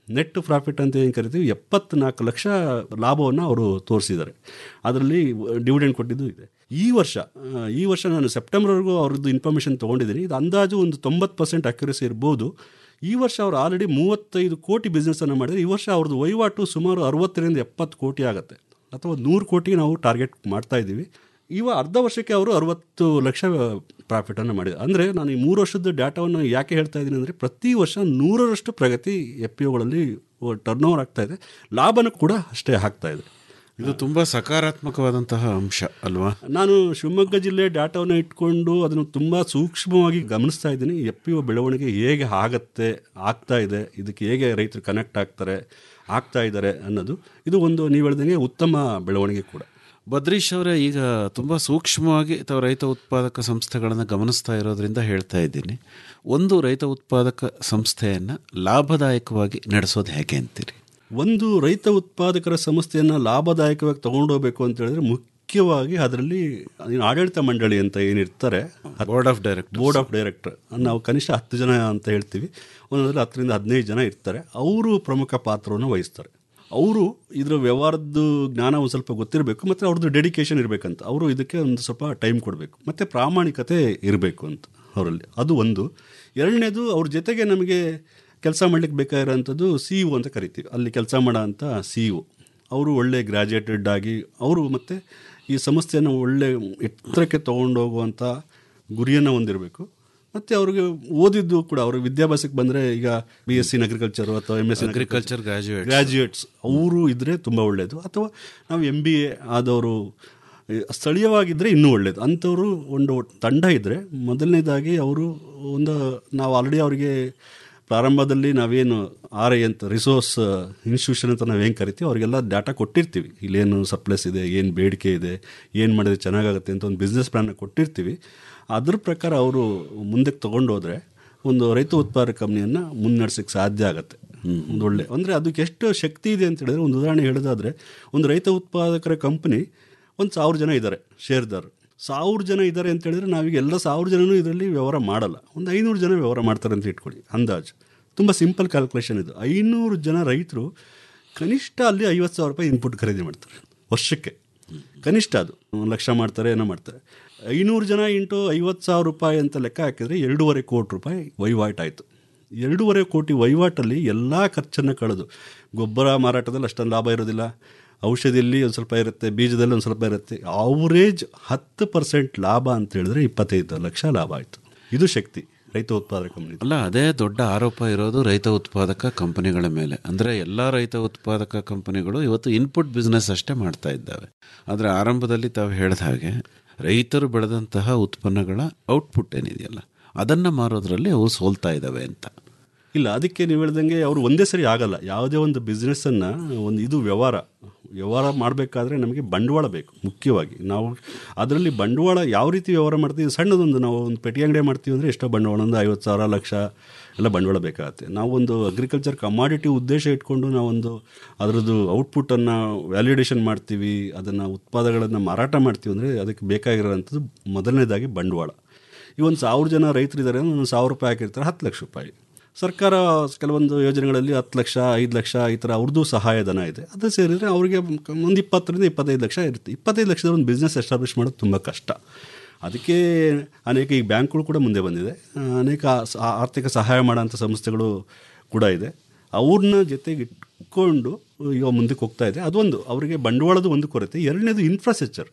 ನೆಟ್ ಪ್ರಾಫಿಟ್ ಅಂತ ಏನು ಕರಿತೀವಿ ಎಪ್ಪತ್ನಾಲ್ಕು ಲಕ್ಷ ಲಾಭವನ್ನು ಅವರು ತೋರಿಸಿದ್ದಾರೆ ಅದರಲ್ಲಿ ಡಿವಿಡೆಂಡ್ ಕೊಟ್ಟಿದ್ದು ಇದೆ ಈ ವರ್ಷ ಆ, ಈ ವರ್ಷ ನಾನು ಸೆಪ್ಟೆಂಬರ್ವರೆಗೂ ಅವ್ರದ್ದು ಇನ್ಫಾರ್ಮೇಷನ್ ತೊಗೊಂಡಿದ್ದೀನಿ ಇದು ಅಂದಾಜು ಒಂದು ತೊಂಬತ್ತು ಪರ್ಸೆಂಟ್ ಅಕ್ಯುರಸಿ ಇರ್ಬೋದು ಈ ವರ್ಷ ಅವರು ಆಲ್ರೆಡಿ ಮೂವತ್ತೈದು ಕೋಟಿ ಬಿಸ್ನೆಸ್ಸನ್ನು ಮಾಡಿದರೆ ಈ ವರ್ಷ ಅವ್ರದ್ದು ವಹಿವಾಟು ಸುಮಾರು ಅರವತ್ತರಿಂದ ಎಪ್ಪತ್ತು ಕೋಟಿ ಆಗುತ್ತೆ ಅಥವಾ ನೂರು ಕೋಟಿ ನಾವು ಟಾರ್ಗೆಟ್ ಮಾಡ್ತಾ ಇದ್ದೀವಿ ಇವ ಅರ್ಧ ವರ್ಷಕ್ಕೆ ಅವರು ಅರವತ್ತು ಲಕ್ಷ ಪ್ರಾಫಿಟನ್ನು ಮಾಡಿದ್ದಾರೆ ಅಂದರೆ ನಾನು ಈ ಮೂರು ವರ್ಷದ ಡಾಟಾವನ್ನು ಯಾಕೆ ಹೇಳ್ತಾ ಇದ್ದೀನಿ ಅಂದರೆ ಪ್ರತಿ ವರ್ಷ ನೂರರಷ್ಟು ಪ್ರಗತಿ ಎಫ್ ಪಿ ಒಗಳಲ್ಲಿ ಟರ್ನ್ ಓವರ್ ಆಗ್ತಾ ಇದೆ ಲಾಭನೂ ಕೂಡ ಅಷ್ಟೇ ಆಗ್ತಾ ಇದೆ ಇದು ತುಂಬ ಸಕಾರಾತ್ಮಕವಾದಂತಹ ಅಂಶ ಅಲ್ವಾ ನಾನು ಶಿವಮೊಗ್ಗ ಜಿಲ್ಲೆ ಡಾಟಾವನ್ನು ಇಟ್ಕೊಂಡು ಅದನ್ನು ತುಂಬ ಸೂಕ್ಷ್ಮವಾಗಿ ಗಮನಿಸ್ತಾ ಇದ್ದೀನಿ ಎಫ್ ಪಿ ಒ ಬೆಳವಣಿಗೆ ಹೇಗೆ ಆಗತ್ತೆ ಆಗ್ತಾ ಇದೆ ಇದಕ್ಕೆ ಹೇಗೆ ರೈತರು ಕನೆಕ್ಟ್ ಆಗ್ತಾರೆ ಆಗ್ತಾ ಇದ್ದಾರೆ ಅನ್ನೋದು ಇದು ಒಂದು ನೀವು ಹೇಳ್ದಂಗೆ ಉತ್ತಮ ಬೆಳವಣಿಗೆ ಕೂಡ ಬದ್ರೀಶ್ ಅವರೇ ಈಗ ತುಂಬ ಸೂಕ್ಷ್ಮವಾಗಿ ತಾವು ರೈತ ಉತ್ಪಾದಕ ಸಂಸ್ಥೆಗಳನ್ನು ಗಮನಿಸ್ತಾ ಇರೋದ್ರಿಂದ ಹೇಳ್ತಾ ಇದ್ದೀನಿ ಒಂದು ರೈತ ಉತ್ಪಾದಕ ಸಂಸ್ಥೆಯನ್ನು ಲಾಭದಾಯಕವಾಗಿ ನಡೆಸೋದು ಹೇಗೆ ಅಂತೀರಿ ಒಂದು ರೈತ ಉತ್ಪಾದಕರ ಸಂಸ್ಥೆಯನ್ನು ಲಾಭದಾಯಕವಾಗಿ ತಗೊಂಡೋಗ್ಬೇಕು ಅಂತ ಹೇಳಿದ್ರೆ ಮುಖ್ಯವಾಗಿ ಅದರಲ್ಲಿ ಏನು ಆಡಳಿತ ಮಂಡಳಿ ಅಂತ ಏನಿರ್ತಾರೆ board of director board of director ನಾವು ಕನಿಷ್ಠ ಹತ್ತು ಜನ ಅಂತ ಹೇಳ್ತೀವಿ ಒಂದೊಂದ್ರಲ್ಲಿ ಹತ್ತರಿಂದ ಹದಿನೈದು ಜನ ಇರ್ತಾರೆ ಅವರು ಪ್ರಮುಖ ಪಾತ್ರವನ್ನು ವಹಿಸ್ತಾರೆ ಅವರು ಇದರ ವ್ಯವಹಾರದ್ದು ಜ್ಞಾನ ಒಂದು ಸ್ವಲ್ಪ ಗೊತ್ತಿರಬೇಕು ಮತ್ತು ಅವ್ರದ್ದು ಡೆಡಿಕೇಶನ್ ಇರಬೇಕಂತ ಅವರು ಇದಕ್ಕೆ ಒಂದು ಸ್ವಲ್ಪ ಟೈಮ್ ಕೊಡಬೇಕು ಮತ್ತು ಪ್ರಾಮಾಣಿಕತೆ ಇರಬೇಕು ಅಂತ ಅವರಲ್ಲಿ ಅದು ಒಂದು ಎರಡನೇದು ಅವ್ರ ಜೊತೆಗೆ ನಮಗೆ ಕೆಲಸ ಮಾಡಲಿಕ್ಕೆ ಬೇಕಾಗಿರೋಂಥದ್ದು ಸಿ ಇ ಅಂತ ಕರಿತೀವಿ ಅಲ್ಲಿ ಕೆಲಸ ಮಾಡೋ ಅಂಥ ಸಿ ಇ ಅವರು ಒಳ್ಳೆ ಗ್ರ್ಯಾಜುಯೇಟೆಡ್ ಆಗಿ ಅವರು ಮತ್ತು ಈ ಸಂಸ್ಥೆಯನ್ನು ಒಳ್ಳೆ ಎತ್ತರಕ್ಕೆ ತೊಗೊಂಡೋಗುವಂಥ ಗುರಿಯನ್ನು ಹೊಂದಿರಬೇಕು ಮತ್ತು ಅವ್ರಿಗೆ ಓದಿದ್ದು ಕೂಡ ಅವರು ವಿದ್ಯಾಭ್ಯಾಸಕ್ಕೆ ಬಂದರೆ ಈಗ ಬಿ ಎಸ್ ಸಿ ಅಗ್ರಿಕಲ್ಚರ್ ಅಥವಾ M S C Agriculture graduates. Graduates ಅವರು ಇದ್ದರೆ ತುಂಬ ಒಳ್ಳೆಯದು ಅಥವಾ ನಾವು ಎಮ್ ಬಿ ಎ ಆದವರು ಈ ಸ್ಥಳೀಯವಾಗಿದ್ದರೆ ಇನ್ನೂ ಒಳ್ಳೆಯದು ಅಂಥವರು ಒಂದು ತಂಡ ಇದ್ದರೆ ಮೊದಲನೇದಾಗಿ ಅವರು ಒಂದು ನಾವು ಆಲ್ರೆಡಿ ಅವರಿಗೆ ಪ್ರಾರಂಭದಲ್ಲಿ ನಾವೇನು ಆರ್ ಐ ಅಂತ ರಿಸೋರ್ಸ್ ಇನ್ಸ್ಟಿಟ್ಯೂಷನ್ ಅಂತ ನಾವೇನು ಕರಿತೀವಿ ಅವರಿಗೆಲ್ಲ ಡಾಟಾ ಕೊಟ್ಟಿರ್ತೀವಿ ಇಲ್ಲೇನು ಸಪ್ಲೈಸ್ ಇದೆ ಏನು ಬೇಡಿಕೆ ಇದೆ ಏನು ಮಾಡಿದ್ರೆ ಚೆನ್ನಾಗಾಗುತ್ತೆ ಅಂತ ಒಂದು ಬಿಸ್ನೆಸ್ ಪ್ಲ್ಯಾನ್ನ ಕೊಟ್ಟಿರ್ತೀವಿ ಅದ್ರ ಪ್ರಕಾರ ಅವರು ಮುಂದಕ್ಕೆ ತೊಗೊಂಡೋದ್ರೆ ಒಂದು ರೈತ ಉತ್ಪಾದಕ ಕಂಪ್ನಿಯನ್ನು ಮುನ್ನಡೆಸೋಕ್ಕೆ ಸಾಧ್ಯ ಆಗುತ್ತೆ ಒಂದು ಒಳ್ಳೆ ಅಂದರೆ ಅದಕ್ಕೆ ಎಷ್ಟು ಶಕ್ತಿ ಇದೆ ಅಂತ ಹೇಳಿದ್ರೆ ಒಂದು ಉದಾಹರಣೆ ಹೇಳೋದಾದರೆ ಒಂದು ರೈತ ಉತ್ಪಾದಕರ ಕಂಪ್ನಿ ಒಂದು ಸಾವಿರ ಜನ ಇದ್ದಾರೆ ಶೇರ್ದಾರರು ಸಾವಿರ ಜನ ಇದ್ದಾರೆ ಅಂತ ಹೇಳಿದ್ರೆ ನಾವೀಗ ಎಲ್ಲ ಸಾವಿರ ಜನನೂ ಇದರಲ್ಲಿ ವ್ಯವಹಾರ ಮಾಡಲ್ಲ ಒಂದು ಐನೂರು ಜನ ವ್ಯವಹಾರ ಮಾಡ್ತಾರೆ ಅಂತ ಇಟ್ಕೊಳ್ಳಿ ಅಂದಾಜು ತುಂಬ ಸಿಂಪಲ್ ಕ್ಯಾಲ್ಕುಲೇಷನ್ ಇದು ಐನೂರು ಜನ ರೈತರು ಕನಿಷ್ಠ ಅಲ್ಲಿ ಐವತ್ತು ಸಾವಿರ ರೂಪಾಯಿ ಇನ್ಪುಟ್ ಖರೀದಿ ಮಾಡ್ತಾರೆ ವರ್ಷಕ್ಕೆ ಕನಿಷ್ಠ ಅದು ಒಂದು ಲಕ್ಷ ಮಾಡ್ತಾರೆ ಏನೋ ಮಾಡ್ತಾರೆ ಐನೂರು ಜನ ಇಂಟು ಐವತ್ತು ಸಾವಿರ ರೂಪಾಯಿ ಅಂತ ಲೆಕ್ಕ ಹಾಕಿದರೆ ಎರಡೂವರೆ ಕೋಟಿ ರೂಪಾಯಿ ವಹಿವಾಟಾಯಿತು ಎರಡೂವರೆ ಕೋಟಿ ವಹಿವಾಟಲ್ಲಿ ಎಲ್ಲ ಖರ್ಚನ್ನು ಕಳೆದು ಗೊಬ್ಬರ ಮಾರಾಟದಲ್ಲಿ ಅಷ್ಟೊಂದು ಲಾಭ ಇರೋದಿಲ್ಲ ಔಷಧಿಯಲ್ಲಿ ಒಂದು ಸ್ವಲ್ಪ ಇರುತ್ತೆ ಬೀಜದಲ್ಲಿ ಒಂದು ಸ್ವಲ್ಪ ಇರುತ್ತೆ ಅವರೇಜ್ ಹತ್ತು ಪರ್ಸೆಂಟ್ ಲಾಭ ಅಂತ ಹೇಳಿದ್ರೆ ಇಪ್ಪತ್ತೈದು ಲಕ್ಷ ಲಾಭ ಆಯಿತು ಇದು ಶಕ್ತಿ ರೈತ ಉತ್ಪಾದಕ ಕಂಪನಿ ಅಲ್ಲ ಅದೇ ದೊಡ್ಡ ಆರೋಪ ಇರೋದು ರೈತ ಉತ್ಪಾದಕ ಕಂಪನಿಗಳ ಮೇಲೆ ಅಂದರೆ ಎಲ್ಲ ರೈತ ಉತ್ಪಾದಕ ಕಂಪನಿಗಳು ಇವತ್ತು ಇನ್ಪುಟ್ ಬಿಸ್ನೆಸ್ ಅಷ್ಟೇ ಮಾಡ್ತಾ ಇದ್ದಾವೆ ಆದರೆ ಆರಂಭದಲ್ಲಿ ತಾವು ಹೇಳಿದ ಹಾಗೆ ರೈತರು ಬೆಳೆದಂತಹ ಉತ್ಪನ್ನಗಳ ಔಟ್ಪುಟ್ ಏನಿದೆಯಲ್ಲ ಅದನ್ನು ಮಾರೋದ್ರಲ್ಲಿ ಅವು ಸೋಲ್ತಾ ಇದ್ದಾವೆ ಅಂತ ಇಲ್ಲ ಅದಕ್ಕೆ ನೀವು ಹೇಳ್ದಂಗೆ ಅವರು ಒಂದೇ ಸರಿ ಆಗಲ್ಲ ಯಾವುದೇ ಒಂದು ಬಿಸ್ನೆಸ್ಸನ್ನು ಒಂದು ಇದು ವ್ಯವಹಾರ ವ್ಯವಹಾರ ಮಾಡಬೇಕಾದ್ರೆ ನಮಗೆ ಬಂಡವಾಳ ಬೇಕು ಮುಖ್ಯವಾಗಿ ನಾವು ಅದರಲ್ಲಿ ಬಂಡವಾಳ ಯಾವ ರೀತಿ ವ್ಯವಹಾರ ಮಾಡ್ತೀವಿ ಸಣ್ಣದೊಂದು ನಾವು ಒಂದು ಪೆಟ್ಟಿ ಅಂಗಡಿ ಮಾಡ್ತೀವಿ ಅಂದರೆ ಎಷ್ಟೋ ಬಂಡವಾಳ ಒಂದು ಐವತ್ತು ಸಾವಿರ ಲಕ್ಷ ಎಲ್ಲ ಬಂಡವಾಳ ಬೇಕಾಗುತ್ತೆ ನಾವು ಒಂದು ಅಗ್ರಿಕಲ್ಚರ್ ಕಮಾಡಿಟಿ ಉದ್ದೇಶ ಇಟ್ಕೊಂಡು ನಾವೊಂದು ಅದರದ್ದು ಔಟ್ಪುಟ್ಟನ್ನು ವ್ಯಾಲ್ಯೂಡೇಷನ್ ಮಾಡ್ತೀವಿ ಅದನ್ನು ಉತ್ಪಾದಗಳನ್ನು ಮಾರಾಟ ಮಾಡ್ತೀವಿ ಅಂದರೆ ಅದಕ್ಕೆ ಬೇಕಾಗಿರೋವಂಥದ್ದು ಮೊದಲನೇದಾಗಿ ಬಂಡವಾಳ ಈ ಒಂದು ಸಾವಿರ ಜನ ರೈತರಿದ್ದಾರೆ ಒಂದು ಸಾವಿರ ರೂಪಾಯಿ ಹಾಕಿರ್ತಾರೆ ಹತ್ತು ಲಕ್ಷ ರೂಪಾಯಿ ಸರ್ಕಾರ ಕೆಲವೊಂದು ಯೋಜನೆಗಳಲ್ಲಿ ಹತ್ತು ಲಕ್ಷ ಐದು ಲಕ್ಷ ಈ ಥರ ಅವ್ರದ್ದು ಸಹಾಯಧನ ಇದೆ ಅದು ಸೇರಿದರೆ ಅವರಿಗೆ ಒಂದು ಇಪ್ಪತ್ತರಿಂದ ಇಪ್ಪತ್ತೈದು ಲಕ್ಷ ಇರುತ್ತೆ ಇಪ್ಪತ್ತೈದು ಲಕ್ಷದ ಒಂದು ಬಿಸ್ನೆಸ್ ಎಸ್ಟಾಬ್ಲಿಷ್ ಮಾಡೋದು ತುಂಬ ಕಷ್ಟ ಅದಕ್ಕೆ ಅನೇಕ ಈ ಬ್ಯಾಂಕ್ಗಳು ಕೂಡ ಮುಂದೆ ಬಂದಿದೆ ಆ, ಅನೇಕ ಸ- ಆರ್ಥಿಕ ಸಹಾಯ ಮಾಡೋಂಥ ಸಂಸ್ಥೆಗಳು ಕೂಡ ಇದೆ ಅವ್ರನ್ನ ಜೊತೆಗೆ ಇಟ್ಕೊಂಡು ಈಗ ಮುಂದಕ್ಕೆ ಹೋಗ್ತಾ ಇದೆ ಅದೊಂದು ಅವರಿಗೆ ಬಂಡವಾಳದ ಒಂದು ಕೊರತೆ ಎರಡನೇದು ಇನ್ಫ್ರಾಸ್ಟ್ರಕ್ಚರ್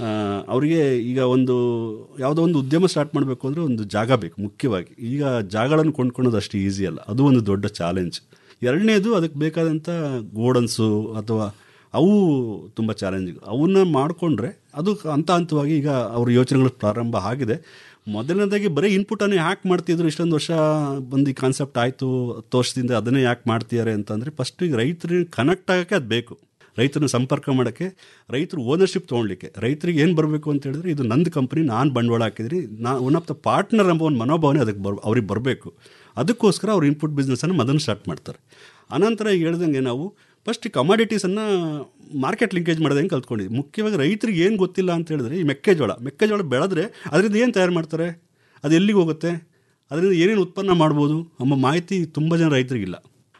ಅವರಿಗೆ ಈಗ ಒಂದು ಯಾವುದೋ ಒಂದು ಉದ್ಯಮ ಸ್ಟಾರ್ಟ್ ಮಾಡಬೇಕು ಅಂದರೆ ಒಂದು ಜಾಗ ಬೇಕು ಮುಖ್ಯವಾಗಿ ಈಗ ಜಾಗಗಳನ್ನು ಕೊಂಡ್ಕೊಳ್ಳೋದು ಅಷ್ಟು ಈಸಿ ಅಲ್ಲ ಅದು ಒಂದು ದೊಡ್ಡ ಚಾಲೆಂಜ್ ಎರಡನೇದು ಅದಕ್ಕೆ ಬೇಕಾದಂಥ ಗೋಡನ್ಸು ಅಥವಾ ಅವು ತುಂಬ ಚಾಲೆಂಜಿಂಗ್ ಅವನ್ನ ಮಾಡಿಕೊಂಡ್ರೆ ಅದು ಹಂತ ಹಂತವಾಗಿ ಈಗ ಅವ್ರ ಯೋಚನೆಗಳು ಪ್ರಾರಂಭ ಆಗಿದೆ ಮೊದಲನೇದಾಗಿ ಬರೀ ಇನ್ಪುಟನ್ನೇ ಯಾಕೆ ಮಾಡ್ತಿದ್ರು ಇಷ್ಟೊಂದು ವರ್ಷ ಬಂದು ಈ ಕಾನ್ಸೆಪ್ಟ್ ಆಯಿತು ಹತ್ತು ವರ್ಷದಿಂದ ಅದನ್ನೇ ಯಾಕೆ ಮಾಡ್ತಿದ್ದಾರೆ ಅಂತಂದರೆ ಫಸ್ಟ್ ಈಗ ರೈತರಿಗೆ ಕನೆಕ್ಟ್ ಆಗೋಕ್ಕೆ ಅದು ಬೇಕು ರೈತರನ್ನ ಸಂಪರ್ಕ ಮಾಡೋಕ್ಕೆ ರೈತರು ಓನರ್ಶಿಪ್ ತೊಗೊಳ್ಲಿಕ್ಕೆ ರೈತರಿಗೆ ಏನು ಬರಬೇಕು ಅಂತ ಹೇಳಿದ್ರೆ ಇದು ನಂದು ಕಂಪ್ನಿ ನಾನು ಬಂಡವಾಳ ಹಾಕಿದ್ರಿ ನಾ ಒನ್ ಆಫ್ ದ ಪಾರ್ಟ್ನರ್ ಎಂಬ ಒಂದು ಮನೋಭಾವನೆ ಅದಕ್ಕೆ ಬರ್ ಅವ್ರಿಗೆ ಬರಬೇಕು ಅದಕ್ಕೋಸ್ಕರ ಅವ್ರು ಇನ್ಪುಟ್ ಬಿಸ್ನೆಸ್ಸನ್ನು ಮೊದಲು ಸ್ಟಾರ್ಟ್ ಮಾಡ್ತಾರೆ ಅನಂತರ ಈಗ ಹೇಳ್ದಂಗೆ ನಾವು ಫಸ್ಟ್ ಈ ಕಮಾಡಿಟೀಸನ್ನು ಮಾರ್ಕೆಟ್ ಲಿಂಕೇಜ್ ಮಾಡೋದು ಹೆಂಗೆ ಕಲ್ತ್ಕೊಂಡಿದ್ವಿ ಮುಖ್ಯವಾಗಿ ರೈತರಿಗೆ ಏನು ಗೊತ್ತಿಲ್ಲ ಅಂತ ಹೇಳಿದ್ರೆ ಈ ಮೆಕ್ಕೆಜೋಳ ಮೆಕ್ಕೆಜೋಳ ಬೆಳೆದ್ರೆ ಅದರಿಂದ ಏನು ತಯಾರು ಮಾಡ್ತಾರೆ ಅದು ಎಲ್ಲಿಗೆ ಹೋಗುತ್ತೆ ಅದರಿಂದ ಏನೇನು ಉತ್ಪನ್ನ ಮಾಡ್ಬೋದು ಎಂಬ ಮಾಹಿತಿ ತುಂಬ ಜನ ರೈತರಿಗಿಲ್ಲ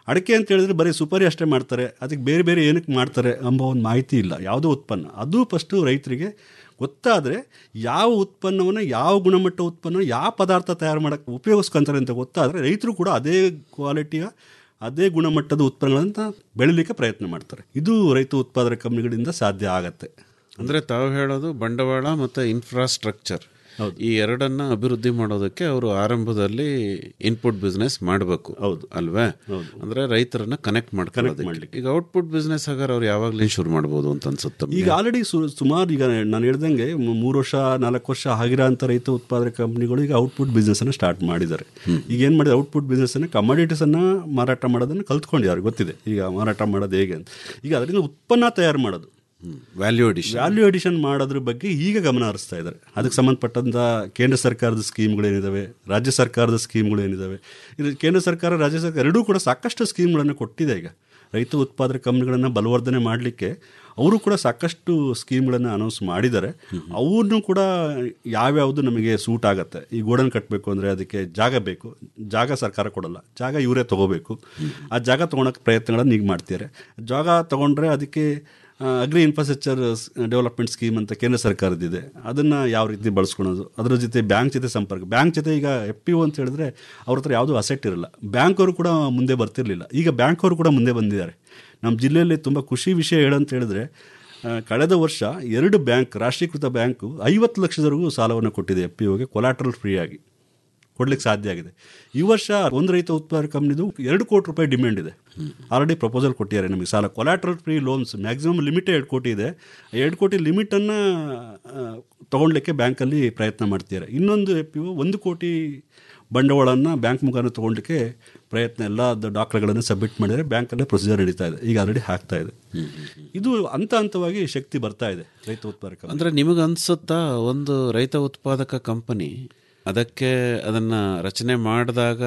ಅಡಿಕೆ ಅಂತ ಹೇಳಿದ್ರೆ ಬರೀ ಸುಪಾರಿ ಅಷ್ಟೇ ಮಾಡ್ತಾರೆ ಅದಕ್ಕೆ ಬೇರೆ ಬೇರೆ ಏನಕ್ಕೆ ಮಾಡ್ತಾರೆ ಎಂಬ ಒಂದು ಮಾಹಿತಿ ಇಲ್ಲ ಯಾವುದೋ ಉತ್ಪನ್ನ ಅದು ಫಸ್ಟು ರೈತರಿಗೆ ಗೊತ್ತಾದರೆ ಯಾವ ಉತ್ಪನ್ನವನ್ನು ಯಾವ ಗುಣಮಟ್ಟ ಉತ್ಪನ್ನ ಯಾವ ಪದಾರ್ಥ ತಯಾರು ಮಾಡೋಕ್ಕೆ ಉಪಯೋಗಿಸ್ಕೊಂತಾರೆ ಅಂತ ಗೊತ್ತಾದರೆ ರೈತರು ಕೂಡ ಅದೇ ಕ್ವಾಲಿಟಿಯ ಅದೇ ಗುಣಮಟ್ಟದ ಉತ್ಪನ್ನಗಳನ್ನು ಬೆಳಿಲಿಕ್ಕೆ ಪ್ರಯತ್ನ ಮಾಡ್ತಾರೆ ಇದು ರೈತ ಉತ್ಪಾದಕ ಕಂಪನಿಗಳಿಂದ ಸಾಧ್ಯ ಆಗತ್ತೆ ಅಂದ್ರೆ ತಾವು ಹೇಳೋದು ಬಂಡವಾಳ ಮತ್ತು ಇನ್ಫ್ರಾಸ್ಟ್ರಕ್ಚರ್ ಈ ಎರಡನ್ನ ಅಭಿವೃದ್ಧಿ ಮಾಡೋದಕ್ಕೆ ಅವರು ಆರಂಭದಲ್ಲಿ ಇನ್ಪುಟ್ ಬಿಸ್ನೆಸ್ ಮಾಡಬೇಕು ಹೌದು ಅಲ್ವೇ ಅಂದ್ರೆ ರೈತರನ್ನ ಕನೆಕ್ಟ್ ಮಾಡ್ಕೊಳ್ಳೋದಕ್ಕೆ ಈಗ ಔಟ್ಪುಟ್ ಬಿಸ್ನೆಸ್ ಹಾಗಾದ್ರೆ ಅವ್ರು ಯಾವಾಗ್ಲೂ ಶುರು ಮಾಡ್ಬೋದು ಅಂತ ಅನ್ಸುತ್ತೆ ಈಗ ಆಲ್ರೆಡಿ ಸುಮಾರು ಈಗ ನಾನು ಹೇಳ್ದಂಗೆ ಮೂ- ಮೂರು ವರ್ಷ ನಾಲ್ಕು ವರ್ಷ ಆಗಿರೋ ಅಂತ ರೈತ ಉತ್ಪಾದಕ ಕಂಪನಿಗಳು ಈಗ ಔಟ್ಪುಟ್ ಬಿಸ್ನೆಸ್ ಅನ್ನು ಸ್ಟಾರ್ಟ್ ಮಾಡಿದ್ದಾರೆ ಈಗ ಏನು ಮಾಡಿದೆ ಔಟ್ಪುಟ್ ಬಿಸ್ನೆಸ್ ಅನ್ನು ಕಮಾಡಿಟೀಸ್ ಅನ್ನ ಮಾರಾಟ ಮಾಡೋದನ್ನು ಕಲ್ತ್ಕೊಂಡಿದ್ದಾರೆ ಗೊತ್ತಿದೆ ಈಗ ಮಾರಾಟ ಮಾಡೋದು ಹೇಗೆ ಅಂತ ಈಗ ಅದರಿಂದ ಉತ್ಪನ್ನ ತಯಾರು ಮಾಡೋದು ವ್ಯಾಲ್ಯೂ ಅಡಿಷನ್ ವ್ಯಾಲ್ಯೂ ಅಡಿಷನ್ ಮಾಡೋದ್ರ ಬಗ್ಗೆ ಈಗ ಗಮನ ಹರಿಸ್ತಾ ಇದ್ದಾರೆ ಅದಕ್ಕೆ ಸಂಬಂಧಪಟ್ಟಂತ ಕೇಂದ್ರ ಸರ್ಕಾರದ ಸ್ಕೀಮ್ಗಳೇನಿದ್ದಾವೆ ರಾಜ್ಯ ಸರ್ಕಾರದ ಸ್ಕೀಮ್ಗಳು ಏನಿದ್ದಾವೆ ಇದು ಕೇಂದ್ರ ಸರ್ಕಾರ ರಾಜ್ಯ ಸರ್ಕಾರ ಎರಡೂ ಕೂಡ ಸಾಕಷ್ಟು ಸ್ಕೀಮ್ಗಳನ್ನು ಕೊಟ್ಟಿದೆ ಈಗ ರೈತ ಉತ್ಪಾದಕ ಕಂಪನಿಗಳನ್ನು ಬಲವರ್ಧನೆ ಮಾಡಲಿಕ್ಕೆ ಅವರು ಕೂಡ ಸಾಕಷ್ಟು ಸ್ಕೀಮ್ಗಳನ್ನು ಅನೌನ್ಸ್ ಮಾಡಿದ್ದಾರೆ ಅವನ್ನು ಕೂಡ ಯಾವ್ಯಾವುದು ನಮಗೆ ಸೂಟ್ ಆಗುತ್ತೆ ಈ ಗೋಡನ್ ಕಟ್ಟಬೇಕು ಅಂದರೆ ಅದಕ್ಕೆ ಜಾಗ ಬೇಕು ಜಾಗ ಸರ್ಕಾರ ಕೊಡಲ್ಲ ಜಾಗ ಇವರೇ ತಗೋಬೇಕು ಆ ಜಾಗ ತೊಗೊಳಕ್ಕೆ ಪ್ರಯತ್ನಗಳನ್ನು ಈಗ ಮಾಡ್ತಿದ್ದಾರೆ ಜಾಗ ತಗೊಂಡ್ರೆ ಅದಕ್ಕೆ ಅಗ್ರಿ ಇನ್ಫ್ರಾಸ್ಟ್ರಕ್ಚರ್ ಡೆವಲಪ್ಮೆಂಟ್ ಸ್ಕೀಮ್ ಅಂತ ಕೇಂದ್ರ ಸರ್ಕಾರದಿದೆ ಅದನ್ನು ಯಾವ ರೀತಿ ಬಳಸ್ಕೊಳೋದು ಅದರ ಜೊತೆ ಬ್ಯಾಂಕ್ ಜೊತೆ ಸಂಪರ್ಕ ಬ್ಯಾಂಕ್ ಜೊತೆ ಈಗ ಎಫ್ ಪಿ ಒ ಅಂತ ಹೇಳಿದ್ರೆ ಅವ್ರ ಹತ್ರ ಯಾವುದೂ ಅಸೆಟ್ ಇರಲ್ಲ ಬ್ಯಾಂಕ್ ಅವರು ಕೂಡ ಮುಂದೆ ಬರ್ತಿರ್ಲಿಲ್ಲ ಈಗ ಬ್ಯಾಂಕ್ ಅವರು ಕೂಡ ಮುಂದೆ ಬಂದಿದ್ದಾರೆ ನಮ್ಮ ಜಿಲ್ಲೆಯಲ್ಲಿ ತುಂಬ ಖುಷಿ ವಿಷಯ ಹೇಳಂತ ಹೇಳಿದ್ರೆ ಆ, ಕಳೆದ ವರ್ಷ ಎರಡು ಬ್ಯಾಂಕ್ ರಾಷ್ಟ್ರೀಕೃತ ಬ್ಯಾಂಕು ಐವತ್ತು ಲಕ್ಷದವರೆಗೂ ಸಾಲವನ್ನು ಕೊಟ್ಟಿದೆ ಎಫ್ ಪಿ ಒಗೆ ಕೊಲಾಟ್ರಲ್ ಫ್ರೀ ಆಗಿ ಕೊಡ್ಲಿಕ್ಕೆ ಸಾಧ್ಯ ಆಗಿದೆ ಈ ವರ್ಷ ಒಂದು ರೈತ ಉತ್ಪಾದಕ ಕಂಪ್ನಿದು ಎರಡು ಕೋಟಿ ರೂಪಾಯಿ ಡಿಮ್ಯಾಂಡ್ ಇದೆ ಆಲ್ರೆಡಿ ಪ್ರಪೋಸಲ್ ಕೊಟ್ಟಿದ್ದಾರೆ ನಮಗೆ ಸಾಲ ಕೊಲಾಟ್ರಲ್ ಫ್ರೀ ಲೋನ್ಸ್ ಮ್ಯಾಕ್ಸಿಮಮ್ ಲಿಮಿಟೇ ಎರಡು ಕೋಟಿ ಇದೆ ಎರಡು ಕೋಟಿ ಲಿಮಿಟನ್ನು ತೊಗೊಳ್ಲಿಕ್ಕೆ ಬ್ಯಾಂಕಲ್ಲಿ ಪ್ರಯತ್ನ ಮಾಡ್ತಿದ್ದಾರೆ ಇನ್ನೊಂದು ಎಫ್ ಪಿ ಒಂದು ಕೋಟಿ ಬಂಡವಾಳವನ್ನು ಬ್ಯಾಂಕ್ ಮುಖಾಂತರ ತೊಗೊಳ್ಲಿಕ್ಕೆ ಪ್ರಯತ್ನ ಎಲ್ಲ ಡಾಕ್ಟರ್ಗಳನ್ನು ಸಬ್ಮಿಟ್ ಮಾಡಿದರೆ ಬ್ಯಾಂಕಲ್ಲೇ ಪ್ರೊಸೀಜರ್ ನಡೀತಾ ಇದೆ ಈಗ ಆಲ್ರೆಡಿ ಆಗ್ತಾ ಇದೆ ಇದು ಹಂತ ಹಂತವಾಗಿ ಶಕ್ತಿ ಬರ್ತಾ ಇದೆ ರೈತ ಉತ್ಪಾದಕ ಕಂಪನಿ. ಅಂದ್ರೆ ನಿಮಗೆ ಅನ್ಸುತ್ತಾ ಒಂದು ರೈತ ಉತ್ಪಾದಕ ಕಂಪನಿ ಅದಕ್ಕೆ ಅದನ್ನ ರಚನೆ ಮಾಡಿದಾಗ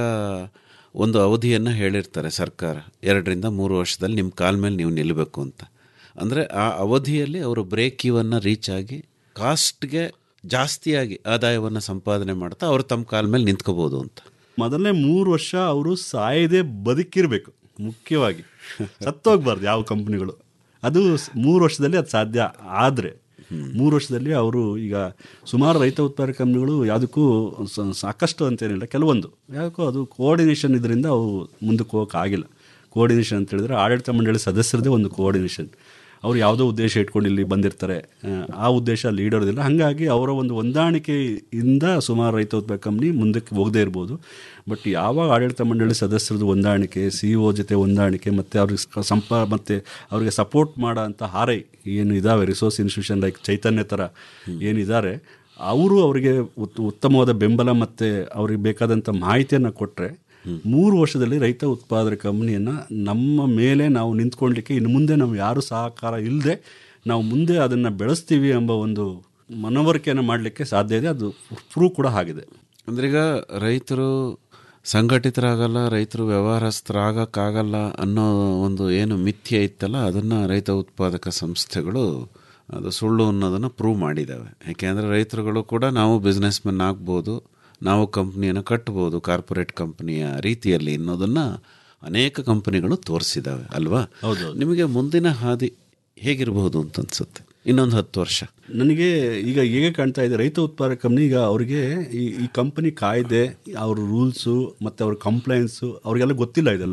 ಒಂದು ಅವಧಿಯನ್ನು ಹೇಳಿರ್ತಾರೆ ಸರ್ಕಾರ ಎರಡರಿಂದ ಮೂರು ವರ್ಷದಲ್ಲಿ ನಿಮ್ಮ ಕಾಲ ಮೇಲೆ ನೀವು ನಿಲ್ಲಬೇಕು ಅಂತ ಅಂದರೆ ಆ ಅವಧಿಯಲ್ಲಿ ಅವರು ಬ್ರೇಕ್ ಇವನ್ನು ರೀಚ್ ಆಗಿ ಕಾಸ್ಟ್ಗೆ ಜಾಸ್ತಿಯಾಗಿ ಆದಾಯವನ್ನು ಸಂಪಾದನೆ ಮಾಡ್ತಾ ಅವರು ತಮ್ಮ ಕಾಲ ಮೇಲೆ ನಿಂತ್ಕೋಬೋದು ಅಂತ ಮೊದಲನೇ ಮೂರು ವರ್ಷ ಅವರು ಸಾಯದೆ ಬದುಕಿರಬೇಕು ಮುಖ್ಯವಾಗಿ ಸತ್ತೋಗ್ಬಾರ್ದು ಯಾವ ಕಂಪ್ನಿಗಳು ಅದು ಸ್- ಮೂರು ವರ್ಷದಲ್ಲಿ ಅದು ಸಾಧ್ಯ ಆದರೆ ಮೂರು ವರ್ಷದಲ್ಲಿ ಅವರು ಈಗ ಸುಮಾರು ರೈತ ಉತ್ಪಾದಕ ಕಂಪ್ನಿಗಳು ಯಾವುದಕ್ಕೂ ಸ- ಸಾಕಷ್ಟು ಅಂತೇನಿಲ್ಲ ಕೆಲವೊಂದು ಯಾಕೋ ಅದು ಕೋಆರ್ಡಿನೇಷನ್ ಇದರಿಂದ ಅವು ಮುಂದಕ್ಕೆ ಹೋಗಕ್ಕೆ ಆಗಿಲ್ಲ ಕೋಆರ್ಡಿನೇಷನ್ ಅಂತ ಹೇಳಿದ್ರೆ ಆಡಳಿತ ಮಂಡಳಿ ಸದಸ್ಯರದೇ ಒಂದು ಕೋಆರ್ಡಿನೇಷನ್ ಅವ್ರು ಯಾವುದೋ ಉದ್ದೇಶ ಇಟ್ಕೊಂಡು ಇಲ್ಲಿ ಬಂದಿರ್ತಾರೆ ಆ, ಆ ಉದ್ದೇಶ ಅಲ್ಲಿ ಈಡೋದಿಲ್ಲ ಹಾಗಾಗಿ ಅವರ ಒಂದು ಹೊಂದಾಣಿಕೆಯಿಂದ ಸುಮಾರು ರೈತ ಉತ್ಪಾದಕ ಕಂಪ್ನಿ ಮುಂದಕ್ಕೆ ಹೋಗದೇ ಇರ್ಬೋದು ಬಟ್ ಯಾವಾಗ ಆಡಳಿತ ಮಂಡಳಿ ಸದಸ್ಯರದ್ದು ಹೊಂದಾಣಿಕೆ ಸಿ ಒ ಜೊತೆ ಹೊಂದಾಣಿಕೆ ಮತ್ತು ಅವ್ರಿಗೆ ಸ- ಸಂಪ ಮತ್ತು ಅವರಿಗೆ ಸಪೋರ್ಟ್ ಮಾಡೋ ಅಂಥ ಹಾರೈ ಏನು ಇದಾವೆ ರಿಸೋರ್ಸ್ ಇನ್ಸ್ಟಿಟ್ಯೂಷನ್ ಲೈಕ್ ಚೈತನ್ಯ ಥರ ಏನಿದ್ದಾರೆ ಅವರು ಅವರಿಗೆ ಉತ್- ಉತ್ತಮವಾದ ಬೆಂಬಲ ಮತ್ತು ಅವ್ರಿಗೆ ಬೇಕಾದಂಥ ಮಾಹಿತಿಯನ್ನು ಕೊಟ್ಟರೆ ಮೂರು ವರ್ಷದಲ್ಲಿ ರೈತ ಉತ್ಪಾದಕ ಕಂಪ್ನಿಯನ್ನು ನಮ್ಮ ಮೇಲೆ ನಾವು ನಿಂತ್ಕೊಳ್ಳಿಕ್ಕೆ ಇನ್ನು ಮುಂದೆ ನಾವು ಯಾರು ಸಹಕಾರ ಇಲ್ಲದೆ ನಾವು ಮುಂದೆ ಅದನ್ನು ಬೆಳೆಸ್ತೀವಿ ಎಂಬ ಒಂದು ಮನವರಿಕೆಯನ್ನು ಮಾಡಲಿಕ್ಕೆ ಸಾಧ್ಯ ಇದೆ ಅದು ಪ್ರೂವ್ ಕೂಡ ಆಗಿದೆ ಅಂದ್ರೆ ಈಗ ರೈತರು ಸಂಘಟಿತರಾಗಲ್ಲ ರೈತರು ವ್ಯವಹಾರಸ್ಥರಾಗಕ್ಕಾಗಲ್ಲ ಅನ್ನೋ ಒಂದು ಏನು ಮಿಥ್ಯೆ ಇತ್ತಲ್ಲ ಅದನ್ನು ರೈತ ಉತ್ಪಾದಕ ಸಂಸ್ಥೆಗಳು ಅದು ಸುಳ್ಳು ಅನ್ನೋದನ್ನು ಪ್ರೂವ್ ಮಾಡಿದ್ದಾವೆ ಯಾಕೆಂದರೆ ರೈತರುಗಳು ಕೂಡ ನಾವು ಬಿಸ್ನೆಸ್ ಮೆನ್ ಆಗ್ಬೋದು ನಾವು ಕಂಪ್ನಿಯನ್ನು ಕಟ್ಬೋದು ಕಾರ್ಪೊರೇಟ್ ಕಂಪ್ನಿಯ ರೀತಿಯಲ್ಲಿ ಅನ್ನೋದನ್ನು ಅನೇಕ ಕಂಪನಿಗಳು ತೋರಿಸಿದ್ದಾವೆ ಅಲ್ವಾ ಹೌದು. ನಿಮಗೆ ಮುಂದಿನ ಹಾದಿ ಹೇಗಿರಬಹುದು ಅಂತ ಅನ್ಸುತ್ತೆ ಇನ್ನೊಂದು ಹತ್ತು ವರ್ಷ ನನಗೆ ಈಗ ಹೇಗೆ ಕಾಣ್ತಾ ಇದೆ ರೈತ ಉತ್ಪಾದಕ ಕಂಪ್ನಿ ಈಗ ಅವರಿಗೆ ಈ ಈ ಕಂಪನಿ ಕಾಯ್ದೆ ಅವ್ರ ರೂಲ್ಸು ಮತ್ತು ಅವ್ರ ಕಂಪ್ಲೇಂಟ್ಸು ಅವ್ರಿಗೆಲ್ಲ ಗೊತ್ತಿಲ್ಲ ಇದೆಲ್ಲ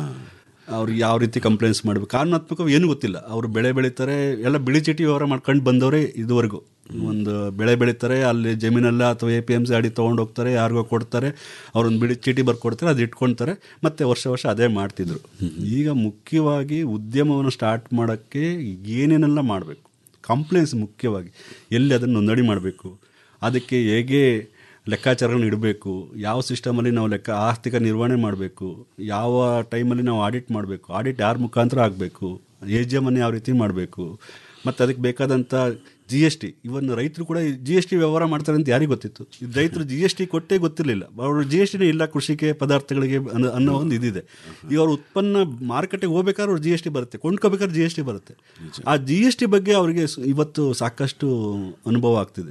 ಅವ್ರು ಯಾವ ರೀತಿ ಕಂಪ್ಲೇಂಟ್ಸ್ ಮಾಡಬೇಕು ಕಾರಣಾತ್ಮಕ ಏನು ಗೊತ್ತಿಲ್ಲ ಅವರು ಬೆಳೆ ಬೆಳೀತಾರೆ ಎಲ್ಲ ಬಿಳಿ ಚೀಟಿ ವ್ಯವಹಾರ ಮಾಡ್ಕೊಂಡು ಬಂದವರೇ ಇದುವರೆಗೂ ಒಂದು ಬೆಳೆ ಬೆಳೀತಾರೆ ಅಲ್ಲಿ ಜಮೀನಲ್ಲ ಅಥವಾ ಎ ಪಿ ಎಮ್ ಸಿ ಅಡಿ ತೊಗೊಂಡು ಹೋಗ್ತಾರೆ ಯಾರಿಗೋ ಕೊಡ್ತಾರೆ ಅವ್ರೊಂದು ಬಿಳಿ ಚೀಟಿ ಬರ್ಕೊಡ್ತಾರೆ ಅದು ಇಟ್ಕೊಳ್ತಾರೆ ಮತ್ತೆ ವರ್ಷ ವರ್ಷ ಅದೇ ಮಾಡ್ತಿದ್ರು ಈಗ ಮುಖ್ಯವಾಗಿ ಉದ್ಯಮವನ್ನು ಸ್ಟಾರ್ಟ್ ಮಾಡೋಕ್ಕೆ ಏನೇನೆಲ್ಲ ಮಾಡಬೇಕು ಕಂಪ್ಲೇಂಟ್ಸ್ ಮುಖ್ಯವಾಗಿ ಎಲ್ಲಿ ಅದನ್ನು ನೋಂದಣಿ ಮಾಡಬೇಕು ಅದಕ್ಕೆ ಹೇಗೆ ಲೆಕ್ಕಾಚಾರಗಳನ್ನ ಇಡಬೇಕು ಯಾವ ಸಿಸ್ಟಮಲ್ಲಿ ನಾವು ಲೆಕ್ಕ ಆರ್ಥಿಕ ನಿರ್ವಹಣೆ ಮಾಡಬೇಕು ಯಾವ ಟೈಮಲ್ಲಿ ನಾವು ಆಡಿಟ್ ಮಾಡಬೇಕು ಆಡಿಟ್ ಯಾರ ಮುಖಾಂತರ ಆಗಬೇಕು ಎ ಜಿ ಎಮನ್ನು ಯಾವ ರೀತಿ ಮಾಡಬೇಕು ಮತ್ತು ಅದಕ್ಕೆ ಬೇಕಾದಂಥ ಜಿ ಎಸ್ ಟಿ ಇವನ್ ರೈತರು ಕೂಡ ಜಿ ಎಸ್ ಟಿ ವ್ಯವಹಾರ ಮಾಡ್ತಾರೆ ಅಂತ ಯಾರಿಗೆ ಗೊತ್ತಿತ್ತು ಇದು ರೈತರು ಜಿ ಎಸ್ ಟಿ ಕೊಟ್ಟೇ ಗೊತ್ತಿರಲಿಲ್ಲ ಅವರು ಜಿ ಎಸ್ ಟಿನೇ ಇಲ್ಲ ಕೃಷಿಗೆ ಪದಾರ್ಥಗಳಿಗೆ ಅನ್ನೋ ಅನ್ನೋ ಒಂದು ಇದಿದೆ ಈಗ ಅವ್ರ ಉತ್ಪನ್ನ ಮಾರುಕಟ್ಟೆಗೆ ಹೋಗ್ಬೇಕಾದ್ರೆ ಅವ್ರು ಜಿ ಎಸ್ ಟಿ ಬರುತ್ತೆ ಕೊಂಡ್ಕೋಬೇಕಾದ್ರೆ ಜಿ ಎಸ್ ಟಿ ಬರುತ್ತೆ ಆ ಜಿ ಎಸ್ ಟಿ ಬಗ್ಗೆ ಅವರಿಗೆ ಸ- ಇವತ್ತು ಸಾಕಷ್ಟು ಅನುಭವ ಆಗ್ತಿದೆ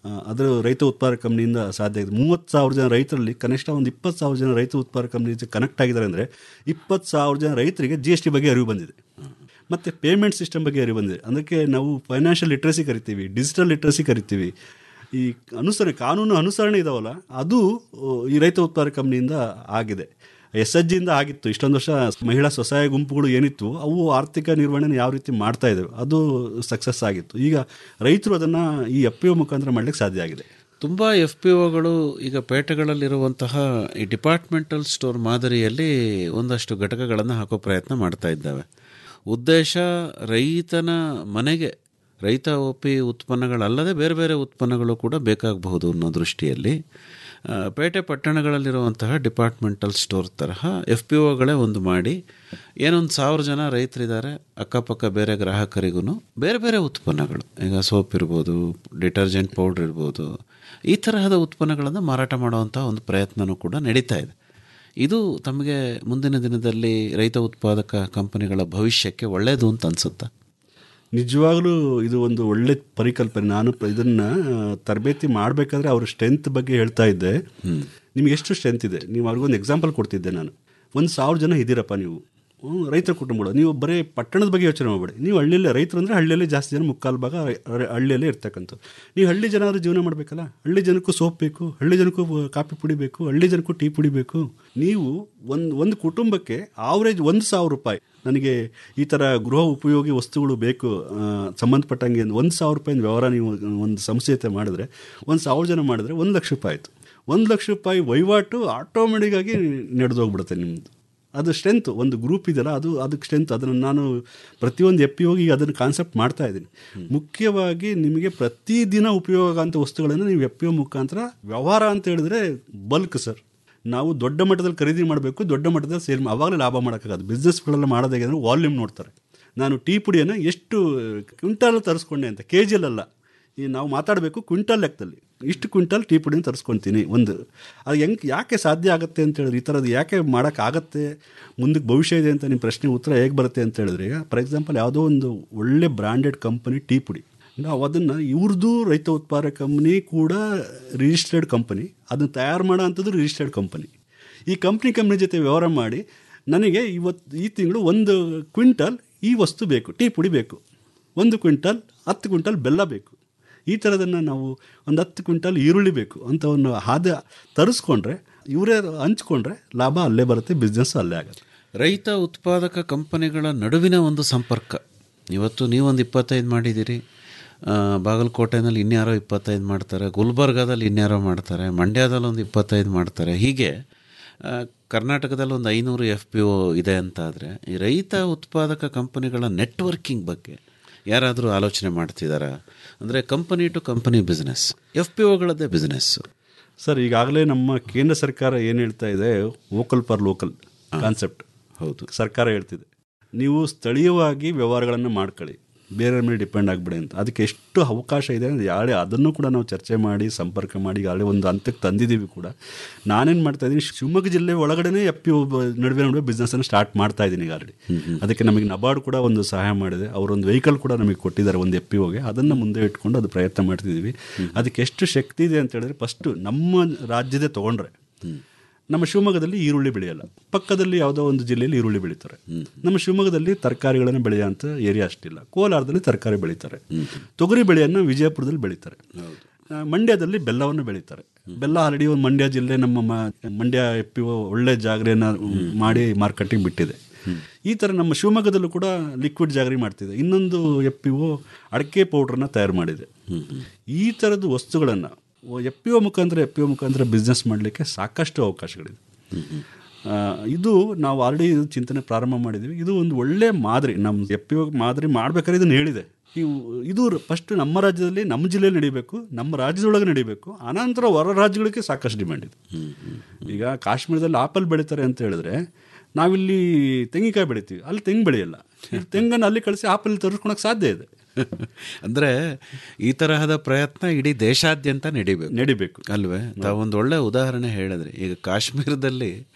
ಆ, ಅದರ ರೈತ ಉತ್ಪಾದಕ ಕಂಪ್ನಿಯಿಂದ ಸಾಧ್ಯ ಆಗಿದೆ ಮೂವತ್ತು ಸಾವಿರ ಜನ ರೈತರಲ್ಲಿ ಕನಿಷ್ಠ ಒಂದು ಇಪ್ಪತ್ತು ಸಾವಿರ ಜನ ರೈತ ಉತ್ಪಾದಕ ಕಂಪ್ನಿ ಕನೆಕ್ಟ್ ಆಗಿದ್ದಾರೆ ಅಂದರೆ ಇಪ್ಪತ್ತು ಸಾವಿರ ಜನ ರೈತರಿಗೆ ಜಿ ಎಸ್ ಟಿ ಬಗ್ಗೆ ಅರಿವು ಬಂದಿದೆ ಮತ್ತು ಪೇಮೆಂಟ್ ಸಿಸ್ಟಮ್ ಬಗ್ಗೆ ಅರಿವು ಬಂದಿದೆ ಅದಕ್ಕೆ ನಾವು ಫೈನಾನ್ಷಿಯಲ್ ಲಿಟ್ರಸಿ ಕರಿತೀವಿ ಡಿಜಿಟಲ್ ಲಿಟ್ರಸಿ ಕರಿತೀವಿ ಈ ಅನುಸರಣೆ ಕಾನೂನು ಅನುಸರಣೆ ಇದಾವಲ್ಲ ಅದು ಆ, ಈ ರೈತ ಉತ್ಪಾದಕ ಕಂಪ್ನಿಯಿಂದ ಆಗಿದೆ ಎಸ್ ಎಚ್ ಜಿಯಿಂದ ಆಗಿತ್ತು ಇಷ್ಟೊಂದು ವರ್ಷ ಮಹಿಳಾ ಸ್ವಸಹಾಯ ಗುಂಪುಗಳು ಏನಿತ್ತು ಅವು ಆರ್ಥಿಕ ನಿರ್ವಹಣೆ ಯಾವ ರೀತಿ ಮಾಡ್ತಾ ಇದ್ದಾವೆ ಅದು ಸಕ್ಸಸ್ ಆಗಿತ್ತು ಈಗ ರೈತರು ಅದನ್ನು ಈ ಎಫ್ ಪಿ ಒ ಮುಖಾಂತರ ಮಾಡಲಿಕ್ಕೆ ಸಾಧ್ಯ ಆಗಿದೆ ತುಂಬ ಎಫ್ ಪಿ ಒಗಳು ಈಗ ಪೇಟೆಗಳಲ್ಲಿರುವಂತಹ ಈ ಡಿಪಾರ್ಟ್ಮೆಂಟಲ್ ಸ್ಟೋರ್ ಮಾದರಿಯಲ್ಲಿ ಒಂದಷ್ಟು ಘಟಕಗಳನ್ನು ಹಾಕೋ ಪ್ರಯತ್ನ ಮಾಡ್ತಾ ಇದ್ದಾವೆ ಉದ್ದೇಶ ರೈತನ ಮನೆಗೆ ರೈತ ಒಪ್ಪಿ ಉತ್ಪನ್ನಗಳಲ್ಲದೆ ಬೇರೆ ಬೇರೆ ಉತ್ಪನ್ನಗಳು ಕೂಡ ಬೇಕಾಗಬಹುದು ಅನ್ನೋ ದೃಷ್ಟಿಯಲ್ಲಿ ಆ, ಪೇಟೆ ಪಟ್ಟಣಗಳಲ್ಲಿರುವಂತಹ ಡಿಪಾರ್ಟ್ಮೆಂಟಲ್ ಸ್ಟೋರ್ ತರಹ ಎಫ್ ಪಿ ಒಗಳೇ ಒಂದು ಮಾಡಿ ಏನೊಂದು ಸಾವಿರ ಜನ ರೈತರಿದ್ದಾರೆ ಅಕ್ಕಪಕ್ಕ ಬೇರೆ ಗ್ರಾಹಕರಿಗೂ ಬೇರೆ ಬೇರೆ ಉತ್ಪನ್ನಗಳು ಈಗ ಸೋಪ್ ಇರ್ಬೋದು ಡಿಟರ್ಜೆಂಟ್ ಪೌಡ್ರ್ ಇರ್ಬೋದು ಈ ತರಹದ ಉತ್ಪನ್ನಗಳನ್ನು ಮಾರಾಟ ಮಾಡುವಂಥ ಒಂದು ಪ್ರಯತ್ನವೂ ಕೂಡ ನಡೀತಾ ಇದೆ ಇದು ತಮಗೆ ಮುಂದಿನ ದಿನದಲ್ಲಿ ರೈತ ಉತ್ಪಾದಕ ಕಂಪನಿಗಳ ಭವಿಷ್ಯಕ್ಕೆ ಒಳ್ಳೆಯದು ಅಂತ ಅನಿಸುತ್ತಾ ನಿಜವಾಗ್ಲೂ ಇದು ಒಂದು ಒಳ್ಳೆ ಪರಿಕಲ್ಪನೆ ನಾನು ಪ- ಇದನ್ನ ಆ, ತರಬೇತಿ ಮಾಡಬೇಕಾದ್ರೆ ಅವ್ರ ಸ್ಟ್ರೆಂತ್ ಬಗ್ಗೆ ಹೇಳ್ತಾ ಇದ್ದೆ ನಿಮ್ಗೆ ಎಷ್ಟು ಸ್ಟ್ರೆಂತ್ ಇದೆ ನೀವು ಅವ್ರಿಗೊಂದು ಎಕ್ಸಾಂಪಲ್ ಕೊಡ್ತಿದ್ದೆ ನಾನು ಒಂದು ಸಾವಿರ ಜನ ಇದ್ದೀರಪ್ಪ ನೀವು ಹ್ಮ್, ರೈತರ ಕುಟುಂಬಗಳು ನೀವು ಬರೀ ಪಟ್ಟಣದ ಬಗ್ಗೆ ಯೋಚನೆ ಮಾಡಬೇಡಿ ನೀವು ಹಳ್ಳಿಯಲ್ಲೇ ರೈತರು ಅಂದರೆ ಹಳ್ಳಿಯಲ್ಲೇ ಜಾಸ್ತಿ ಜನ ಮುಕ್ಕಾಲು ಭಾಗ ರ- ಹಳ್ಳಿಯಲ್ಲೇ ಇರ್ತಕ್ಕಂಥ ನೀವು ಹಳ್ಳಿ ಜನ ಆದ್ರೂ ಜೀವನ ಮಾಡಬೇಕಲ್ಲ ಹಳ್ಳಿ ಜನಕ್ಕೂ ಸೋಪ್ ಬೇಕು ಹಳ್ಳಿ ಜನಕ್ಕೂ ಕಾಫಿ ಪುಡಿ ಬೇಕು ಹಳ್ಳಿ ಜನಕ್ಕೂ ಟೀ ಪುಡಿ ಬೇಕು ನೀವು ಒಂದು ಒಂದು ಕುಟುಂಬಕ್ಕೆ ಆವ್ರೇಜ್ ಒಂದು ಸಾವಿರ ರೂಪಾಯಿ ನನಗೆ ಈ ಥರ ಗೃಹ ಉಪಯೋಗಿ ವಸ್ತುಗಳು ಬೇಕು ಆ, ಸಂಬಂಧಪಟ್ಟಂಗೆ ಒಂದು ಸಾವಿರ ರೂಪಾಯಿ ವ್ಯವಹಾರ ನೀವು ಒಂದು ಸಂಸ್ಥೆ ಜೊತೆ ಮಾಡಿದ್ರೆ ಒಂದು ಸಾವಿರ ಜನ ಮಾಡಿದ್ರೆ ಒಂದು ಲಕ್ಷ ರೂಪಾಯಿ ಆಯಿತು ಒಂದು ಲಕ್ಷ ರೂಪಾಯಿ ವಹಿವಾಟು ಆಟೋಮೆಟಿಕ್ಕಾಗಿ ನಡೆದೋಗ್ಬಿಡುತ್ತೆ ನಿಮ್ಮದು ಅದು ಸ್ಟ್ರೆಂತ್ ಒಂದು ಗ್ರೂಪ್ ಇದೆಯಲ್ಲ ಅದು ಅದಕ್ಕೆ ಸ್ಟ್ರೆಂತ್ ಅದನ್ನು ನಾನು ಪ್ರತಿಯೊಂದು ಎಪ್ಪಿ ಹೋಗಿ ಅದನ್ನು ಕಾನ್ಸೆಪ್ಟ್ ಮಾಡ್ತಾ ಇದ್ದೀನಿ ಮುಖ್ಯವಾಗಿ ನಿಮಗೆ ಪ್ರತಿದಿನ ಉಪಯೋಗ ಆಗೋಂಥ ವಸ್ತುಗಳನ್ನು ನೀವು ಎಪ್ಪಿ ಮುಖಾಂತರ ವ್ಯವಹಾರ ಅಂತ ಹೇಳಿದ್ರೆ ಬಲ್ಕ್ ಸರ್ ನಾವು ದೊಡ್ಡ ಮಟ್ಟದಲ್ಲಿ ಖರೀದಿ ಮಾಡಬೇಕು ದೊಡ್ಡ ಮಟ್ಟದಲ್ಲಿ ಸೇಲ್ ಅವಾಗಲೇ ಲಾಭ ಮಾಡೋಕ್ಕಾಗದು ಬಿಸ್ನೆಸ್ಗಳೆಲ್ಲ ಮಾಡೋದು ಹೇಗೆ ಅಂದರೆ ವಾಲ್ಯೂಮ್ ನೋಡ್ತಾರೆ ನಾನು ಟೀ ಪುಡಿಯನ್ನು ಎಷ್ಟು ಕ್ವಿಂಟಾಲ್ ತರಿಸ್ಕೊಂಡೆ ಅಂತ ಕೆ ಜಿಯಲ್ಲ ಈ ನಾವು ಮಾತಾಡಬೇಕು ಕ್ವಿಂಟಲ್ ಲೆಕ್ಕದಲ್ಲಿ ಇಷ್ಟು ಕ್ವಿಂಟಲ್ ಟೀ ಪುಡಿನ ತರಿಸ್ಕೊತೀನಿ ಒಂದು ಅದು ಹೆಂಗೆ ಯಾಕೆ ಸಾಧ್ಯ ಆಗುತ್ತೆ ಅಂತ ಹೇಳಿದ್ರೆ ಈ ಥರದ್ದು ಯಾಕೆ ಮಾಡೋಕ್ಕಾಗತ್ತೆ ಮುಂದಕ್ಕೆ ಭವಿಷ್ಯ ಇದೆ ಅಂತ ನಿಮ್ಮ ಪ್ರಶ್ನೆ ಉತ್ತರ ಹೇಗೆ ಬರುತ್ತೆ ಅಂತ ಹೇಳಿದ್ರೆ ಈಗ ಫಾರ್ ಎಕ್ಸಾಂಪಲ್ ಯಾವುದೋ ಒಂದು ಒಳ್ಳೆ ಬ್ರ್ಯಾಂಡೆಡ್ ಕಂಪನಿ ಟೀ ಪುಡಿ ನಾವು ಅದನ್ನು ಇವ್ರದ್ದು ರೈತ ಉತ್ಪಾದಕ ಕಂಪ್ನಿ ಕೂಡ ರಿಜಿಸ್ಟರ್ಡ್ ಕಂಪನಿ ಅದನ್ನು ತಯಾರು ಮಾಡೋ ಅಂಥದ್ದು ರಿಜಿಸ್ಟರ್ಡ್ ಕಂಪನಿ ಈ ಕಂಪ್ನಿ ಕಂಪ್ನಿ ಜೊತೆ ವ್ಯವಹಾರ ಮಾಡಿ ನನಗೆ ಇವತ್ತು ಈ ತಿಂಗಳು ಒಂದು ಕ್ವಿಂಟಲ್ ಈ ವಸ್ತು ಬೇಕು ಟೀ ಪುಡಿ ಬೇಕು ಒಂದು ಕ್ವಿಂಟಲ್ ಹತ್ತು ಕ್ವಿಂಟಲ್ ಬೆಲ್ಲ ಬೇಕು ಈ ಥರದನ್ನು ನಾವು ಒಂದು ಹತ್ತು ಕ್ವಿಂಟಲ್ ಈರುಳ್ಳಿ ಬೇಕು ಅಂತ ಒಂದು ಹಾದ ತರಿಸ್ಕೊಂಡ್ರೆ ಇವರೇ ಹಂಚ್ಕೊಂಡ್ರೆ ಲಾಭ ಅಲ್ಲೇ ಬರುತ್ತೆ ಬಿಸ್ನೆಸ್ ಅಲ್ಲೇ ಆಗುತ್ತೆ ರೈತ ಉತ್ಪಾದಕ ಕಂಪನಿಗಳ ನಡುವಿನ ಒಂದು ಸಂಪರ್ಕ ಇವತ್ತು ನೀವೊಂದು ಇಪ್ಪತ್ತೈದು ಮಾಡಿದ್ದೀರಿ ಆ, ಬಾಗಲಕೋಟೆನಲ್ಲಿ ಇನ್ಯಾರೋ ಇಪ್ಪತ್ತೈದು ಮಾಡ್ತಾರೆ ಗುಲ್ಬರ್ಗಾದಲ್ಲಿ ಇನ್ಯಾರೋ ಮಾಡ್ತಾರೆ ಮಂಡ್ಯದಲ್ಲಿ ಒಂದು ಇಪ್ಪತ್ತೈದು ಮಾಡ್ತಾರೆ ಹೀಗೆ ಆ, ಕರ್ನಾಟಕದಲ್ಲಿ ಒಂದು ಐನೂರು ಎಫ್ ಪಿ ಒ ಇದೆ ಅಂತ ಆದರೆ ಈ ರೈತ ಉತ್ಪಾದಕ ಕಂಪನಿಗಳ ನೆಟ್ವರ್ಕಿಂಗ್ ಬಗ್ಗೆ ಯಾರಾದರೂ ಆಲೋಚನೆ ಮಾಡ್ತಿದ್ದಾರಾ ಅಂದರೆ company to company business F P ಒಗಳದ್ದೇ ಬಿಸ್ನೆಸ್ಸು ಸರ್ ಈಗಾಗಲೇ ನಮ್ಮ ಕೇಂದ್ರ ಸರ್ಕಾರ ಏನು ಹೇಳ್ತಾ ಇದೆ ವೋಕಲ್ ಫಾರ್ ಲೋಕಲ್ ಕಾನ್ಸೆಪ್ಟ್ ಹೌದು ಸರ್ಕಾರ ಹೇಳ್ತಿದೆ ನೀವು ಸ್ಥಳೀಯವಾಗಿ ವ್ಯವಹಾರಗಳನ್ನು ಮಾಡ್ಕೊಳ್ಳಿ ಬೇರೆ ಮೇಲೆ ಡಿಪೆಂಡ್ ಆಗಿಬಿಡಿ ಅಂತ ಅದಕ್ಕೆ ಎಷ್ಟು ಅವಕಾಶ ಇದೆ ಅಂದರೆ ಯಾಳೆ ಅದನ್ನು ಕೂಡ ನಾವು ಚರ್ಚೆ ಮಾಡಿ ಸಂಪರ್ಕ ಮಾಡಿ ಈಗಾಗಲೇ ಒಂದು ಹಂತಕ್ಕೆ ತಂದಿದ್ದೀವಿ ಕೂಡ ನಾನೇನು ಮಾಡ್ತಾ ಇದ್ದೀನಿ ಶಿವಮೊಗ್ಗ ಜಿಲ್ಲೆ ಒಳಗಡೆನೇ ಎಪ್ಪಿ ನಡುವೆ ನಡುವೆ ಬಿಸ್ನೆಸ್ಸನ್ನು ಸ್ಟಾರ್ಟ್ ಮಾಡ್ತಾ ಇದ್ದೀನಿ ಈಗ ಆಲ್ರೆಡಿ ಅದಕ್ಕೆ ನಮಗೆ ನಬಾರ್ಡ್ ಕೂಡ ಒಂದು ಸಹಾಯ ಮಾಡಿದೆ ಅವರೊಂದು ವೆಹಿಕಲ್ ಕೂಡ ನಮಗೆ ಕೊಟ್ಟಿದ್ದಾರೆ ಒಂದು ಎಪ್ಪಿ ಹೋಗಿ ಅದನ್ನು ಮುಂದೆ ಇಟ್ಕೊಂಡು ಅದು ಪ್ರಯತ್ನ ಮಾಡ್ತಿದ್ದೀವಿ ಅದಕ್ಕೆ ಎಷ್ಟು ಶಕ್ತಿ ಇದೆ ಅಂತ ಹೇಳಿದ್ರೆ ಫಸ್ಟು ನಮ್ಮ ರಾಜ್ಯದೇ ತೊಗೊಂಡ್ರೆ ನಮ್ಮ ಶಿವಮೊಗ್ಗದಲ್ಲಿ ಈರುಳ್ಳಿ ಬೆಳೆಯಲ್ಲ ಪಕ್ಕದಲ್ಲಿ ಯಾವುದೋ ಒಂದು ಜಿಲ್ಲೆಯಲ್ಲಿ ಈರುಳ್ಳಿ ಬೆಳೀತಾರೆ ನಮ್ಮ ಶಿವಮೊಗ್ಗದಲ್ಲಿ ತರಕಾರಿಗಳನ್ನು ಬೆಳೆಯೋಂಥ ಏರಿಯಾ ಅಷ್ಟಿಲ್ಲ ಕೋಲಾರದಲ್ಲಿ ತರಕಾರಿ ಬೆಳೀತಾರೆ ತೊಗರಿ ಬೆಳೆಯನ್ನು ವಿಜಯಪುರದಲ್ಲಿ ಬೆಳೀತಾರೆ ಆ, ಮಂಡ್ಯದಲ್ಲಿ ಬೆಲ್ಲವನ್ನು ಬೆಳೀತಾರೆ ಬೆಲ್ಲ ಆಲ್ರೆಡಿ ಒಂದು ಮಂಡ್ಯ ಜಿಲ್ಲೆ ನಮ್ಮ ಮ- ಮಂಡ್ಯ ಎಪ್ಪಿ ಒಳ್ಳೆ ಜಾಗರಿಯನ್ನು ಮಾಡಿ ಮಾರ್ಕೆಟಿಂಗ್ ಬಿಟ್ಟಿದೆ ಈ ಥರ ನಮ್ಮ ಶಿವಮೊಗ್ಗದಲ್ಲೂ ಕೂಡ ಲಿಕ್ವಿಡ್ ಜಾಗರಿ ಮಾಡ್ತಿದೆ ಇನ್ನೊಂದು ಎಫ್ ಪಿ ಒ ಅಡಿಕೆ ಪೌಡ್ರನ್ನ ತಯಾರು ಮಾಡಿದೆ ಈ ಥರದ ವಸ್ತುಗಳನ್ನು ಎಫ್ ಪಿ ಒ ಮುಖಾಂತರ ಎಫ್ ಪಿ ಒ ಮುಖಾಂತರ ಬಿಸ್ನೆಸ್ ಮಾಡಲಿಕ್ಕೆ ಸಾಕಷ್ಟು ಅವಕಾಶಗಳಿದೆ ಆ, ಇದು ನಾವು ಆಲ್ರೆಡಿ ಚಿಂತನೆ ಪ್ರಾರಂಭ ಮಾಡಿದ್ದೀವಿ ಇದು ಒಂದು ಒಳ್ಳೆ ಮಾದರಿ ನಮ್ಮ ಎಫ್ ಪಿ ಒ ಮಾದರಿ ಮಾಡ್ಬೇಕಾದ್ರೆ ಇದನ್ನು ಹೇಳಿದೆ ಇವು ಇದು ಫಸ್ಟ್ ನಮ್ಮ ರಾಜ್ಯದಲ್ಲಿ ನಮ್ಮ ಜಿಲ್ಲೆಯಲ್ಲಿ ನಡಿಬೇಕು ನಮ್ಮ ರಾಜ್ಯದೊಳಗೆ ನಡಿಬೇಕು ಅನಂತರ ಹೊರ ರಾಜ್ಯಗಳಿಗೆ ಸಾಕಷ್ಟು ಡಿಮ್ಯಾಂಡ್ ಇದೆ ಈಗ ಕಾಶ್ಮೀರದಲ್ಲಿ ಆಪಲ್ ಬೆಳೀತಾರೆ ಅಂತ ಹೇಳಿದ್ರೆ ನಾವಿಲ್ಲಿ ತೆಂಗಿನಕಾಯಿ ಬೆಳಿತೀವಿ ಅಲ್ಲಿ ತೆಂಗು ಬೆಳೆಯಲ್ಲ ಈ ತೆಂಗನ್ನು ಅಲ್ಲಿ ಕಳಿಸಿ ಆಪಲ್ ತರಿಸ್ಕೊಳಕ್ಕೆ ಸಾಧ್ಯ ಇದೆ ಅಂದರೆ ಈ ತರಹದ ಪ್ರಯತ್ನ ಇಡೀ ದೇಶಾದ್ಯಂತ ನಡಿಬೇಕು ನಡಿಬೇಕು ಅಲ್ವೇ ತಾವೊಂದು ಒಳ್ಳೆ ಉದಾಹರಣೆ ಹೇಳಿದ್ರಿ ಈಗ ಕಾಶ್ಮೀರದಲ್ಲಿ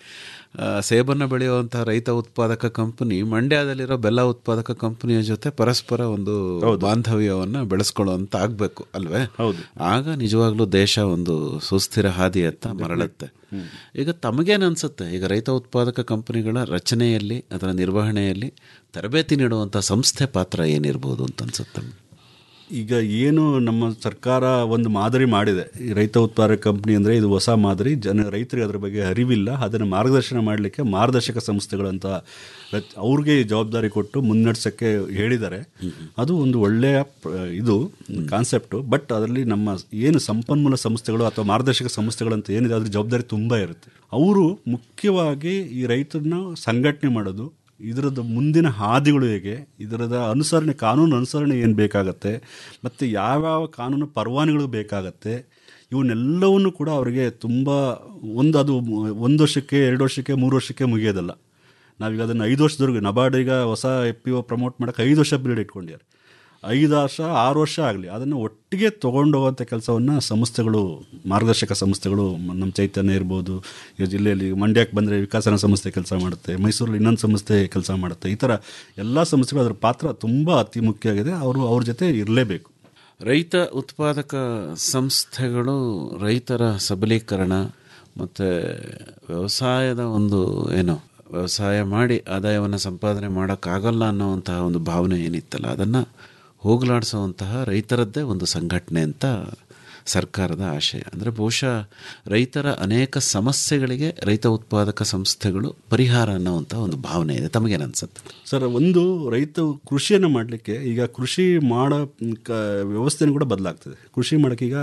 ಆ, ಸೇಬನ್ನು ಬೆಳೆಯುವಂಥ ರೈತ ಉತ್ಪಾದಕ ಕಂಪನಿ ಮಂಡ್ಯದಲ್ಲಿರೋ ಬೆಲ್ಲ ಉತ್ಪಾದಕ ಕಂಪನಿಯ ಜೊತೆ ಪರಸ್ಪರ ಒಂದು ಬಾಂಧವ್ಯವನ್ನು ಬೆಳೆಸ್ಕೊಳ್ಳುವಂತ ಆಗಬೇಕು ಅಲ್ವೇ ಹೌದು. ಆಗ ನಿಜವಾಗ್ಲೂ ದೇಶ ಒಂದು ಸುಸ್ಥಿರ ಹಾದಿಯತ್ತ ಮರಳುತ್ತೆ ಈಗ ತಮಗೇನು ಅನ್ಸುತ್ತೆ ಈಗ ರೈತ ಉತ್ಪಾದಕ ಕಂಪನಿಗಳ ರಚನೆಯಲ್ಲಿ ಅದರ ನಿರ್ವಹಣೆಯಲ್ಲಿ ತರಬೇತಿ ನೀಡುವಂಥ ಸಂಸ್ಥೆ ಪಾತ್ರ ಏನಿರ್ಬೋದು ಅಂತ ಅನ್ಸುತ್ತೆ ಈಗ ಏನು ನಮ್ಮ ಸರ್ಕಾರ ಒಂದು ಮಾದರಿ ಮಾಡಿದೆ ಈ ರೈತ ಉತ್ಪಾದಕ ಕಂಪ್ನಿ ಅಂದರೆ ಇದು ಹೊಸ ಮಾದರಿ ಜನ ರೈತರಿಗೆ ಅದ್ರ ಬಗ್ಗೆ ಅರಿವಿಲ್ಲ ಅದನ್ನು ಮಾರ್ಗದರ್ಶನ ಮಾಡಲಿಕ್ಕೆ ಮಾರ್ಗದರ್ಶಕ ಸಂಸ್ಥೆಗಳಂತ ರಚ್- ಅವ್ರಿಗೆ ಈ ಜವಾಬ್ದಾರಿ ಕೊಟ್ಟು ಮುನ್ನಡೆಸೋಕ್ಕೆ ಹೇಳಿದ್ದಾರೆ ಅದು ಒಂದು ಒಳ್ಳೆಯ ಪ್ರ- ಇದು ಕಾನ್ಸೆಪ್ಟು ಬಟ್ ಅದರಲ್ಲಿ ನಮ್ಮ ಏನು ಸಂಪನ್ಮೂಲ ಸಂಸ್ಥೆಗಳು ಅಥವಾ ಮಾರ್ಗದರ್ಶಕ ಸಂಸ್ಥೆಗಳಂತ ಏನಿದೆ ಅದ್ರ ಜವಾಬ್ದಾರಿ ತುಂಬ ಇರುತ್ತೆ ಅವರು ಮುಖ್ಯವಾಗಿ ಈ ರೈತರನ್ನ ಸಂಘಟನೆ ಮಾಡೋದು ಇದರದ ಮುಂದಿನ ಹಾದಿಗಳು ಹೇಗೆ ಇದರದ ಅನುಸರಣೆ ಕಾನೂನು ಅನುಸರಣೆ ಏನು ಬೇಕಾಗತ್ತೆ ಮತ್ತು ಯಾವ್ಯಾವ ಕಾನೂನು ಪರವಾನಗಿಗಳು ಬೇಕಾಗತ್ತೆ ಇವನ್ನೆಲ್ಲವನ್ನು ಕೂಡ ಅವರಿಗೆ ತುಂಬ ಒಂದು ಅದು ಒಂದು ವರ್ಷಕ್ಕೆ ಎರಡು ವರ್ಷಕ್ಕೆ ಮೂರು ವರ್ಷಕ್ಕೆ ಮುಗಿಯೋದಲ್ಲ ನಾವೀಗ ಅದನ್ನು ಐದು ವರ್ಷದವರೆಗೂ ನಬಾರ್ಡ್ ಈಗ ಹೊಸ ಎಫ್ ಪಿ ಒ ಪ್ರಮೋಟ್ ಮಾಡೋಕ್ಕೆ ಐದು ವರ್ಷ ಪೀರಿಯಡ್ ಇಟ್ಕೊಂಡಿದ್ದಾರೆ ಐದು ವರ್ಷ ಆರು ವರ್ಷ ಆಗಲಿ ಅದನ್ನು ಒಟ್ಟಿಗೆ ತೊಗೊಂಡೋಗುವಂಥ ಕೆಲಸವನ್ನು ಸಂಸ್ಥೆಗಳು ಮಾರ್ಗದರ್ಶಕ ಸಂಸ್ಥೆಗಳು ಮ- ನಮ್ಮ ಚೈತನ್ಯ ಇರ್ಬೋದು ಈ ಜಿಲ್ಲೆಯಲ್ಲಿ ಮಂಡ್ಯಕ್ಕೆ ಬಂದರೆ ವಿಕಾಸನ ಸಂಸ್ಥೆ ಕೆಲಸ ಮಾಡುತ್ತೆ ಮೈಸೂರಲ್ಲಿ ಇನ್ನೊಂದು ಸಂಸ್ಥೆ ಕೆಲಸ ಮಾಡುತ್ತೆ ಈ ಥರ ಎಲ್ಲ ಸಂಸ್ಥೆಗಳು ಅದರ ಪಾತ್ರ ತುಂಬ ಅತಿ ಮುಖ್ಯ ಆಗಿದೆ ಅವರು ಅವ್ರ ಜೊತೆ ಇರಲೇಬೇಕು ರೈತ ಉತ್ಪಾದಕ ಸಂಸ್ಥೆಗಳು ರೈತರ ಸಬಲೀಕರಣ ಮತ್ತು ವ್ಯವಸಾಯದ ಒಂದು ಏನು ವ್ಯವಸಾಯ ಮಾಡಿ ಆದಾಯವನ್ನು ಸಂಪಾದನೆ ಮಾಡೋಕ್ಕಾಗಲ್ಲ ಅನ್ನೋವಂತಹ ಒಂದು ಭಾವನೆ ಏನಿತ್ತಲ್ಲ ಅದನ್ನು ಹೋಗಲಾಡಿಸುವಂತಹ ರೈತರದ್ದೇ ಒಂದು ಸಂಘಟನೆ ಅಂತ ಸರ್ಕಾರದ ಆಶಯ ಅಂದರೆ ಬಹುಶಃ ರೈತರ ಅನೇಕ ಸಮಸ್ಯೆಗಳಿಗೆ ರೈತ ಉತ್ಪಾದಕ ಸಂಸ್ಥೆಗಳು ಪರಿಹಾರ ಅನ್ನೋವಂಥ ಒಂದು ಭಾವನೆ ಇದೆ ತಮಗೇನನ್ಸುತ್ತೆ ಸರ್ ಒಂದು ರೈತ ಕೃಷಿಯನ್ನು ಮಾಡಲಿಕ್ಕೆ ಈಗ ಕೃಷಿ ಮಾಡೋ ಕ ವ್ಯವಸ್ಥೆನೂ ಕೂಡ ಬದಲಾಗ್ತದೆ ಕೃಷಿ ಮಾಡೋಕ್ಕೆ ಈಗ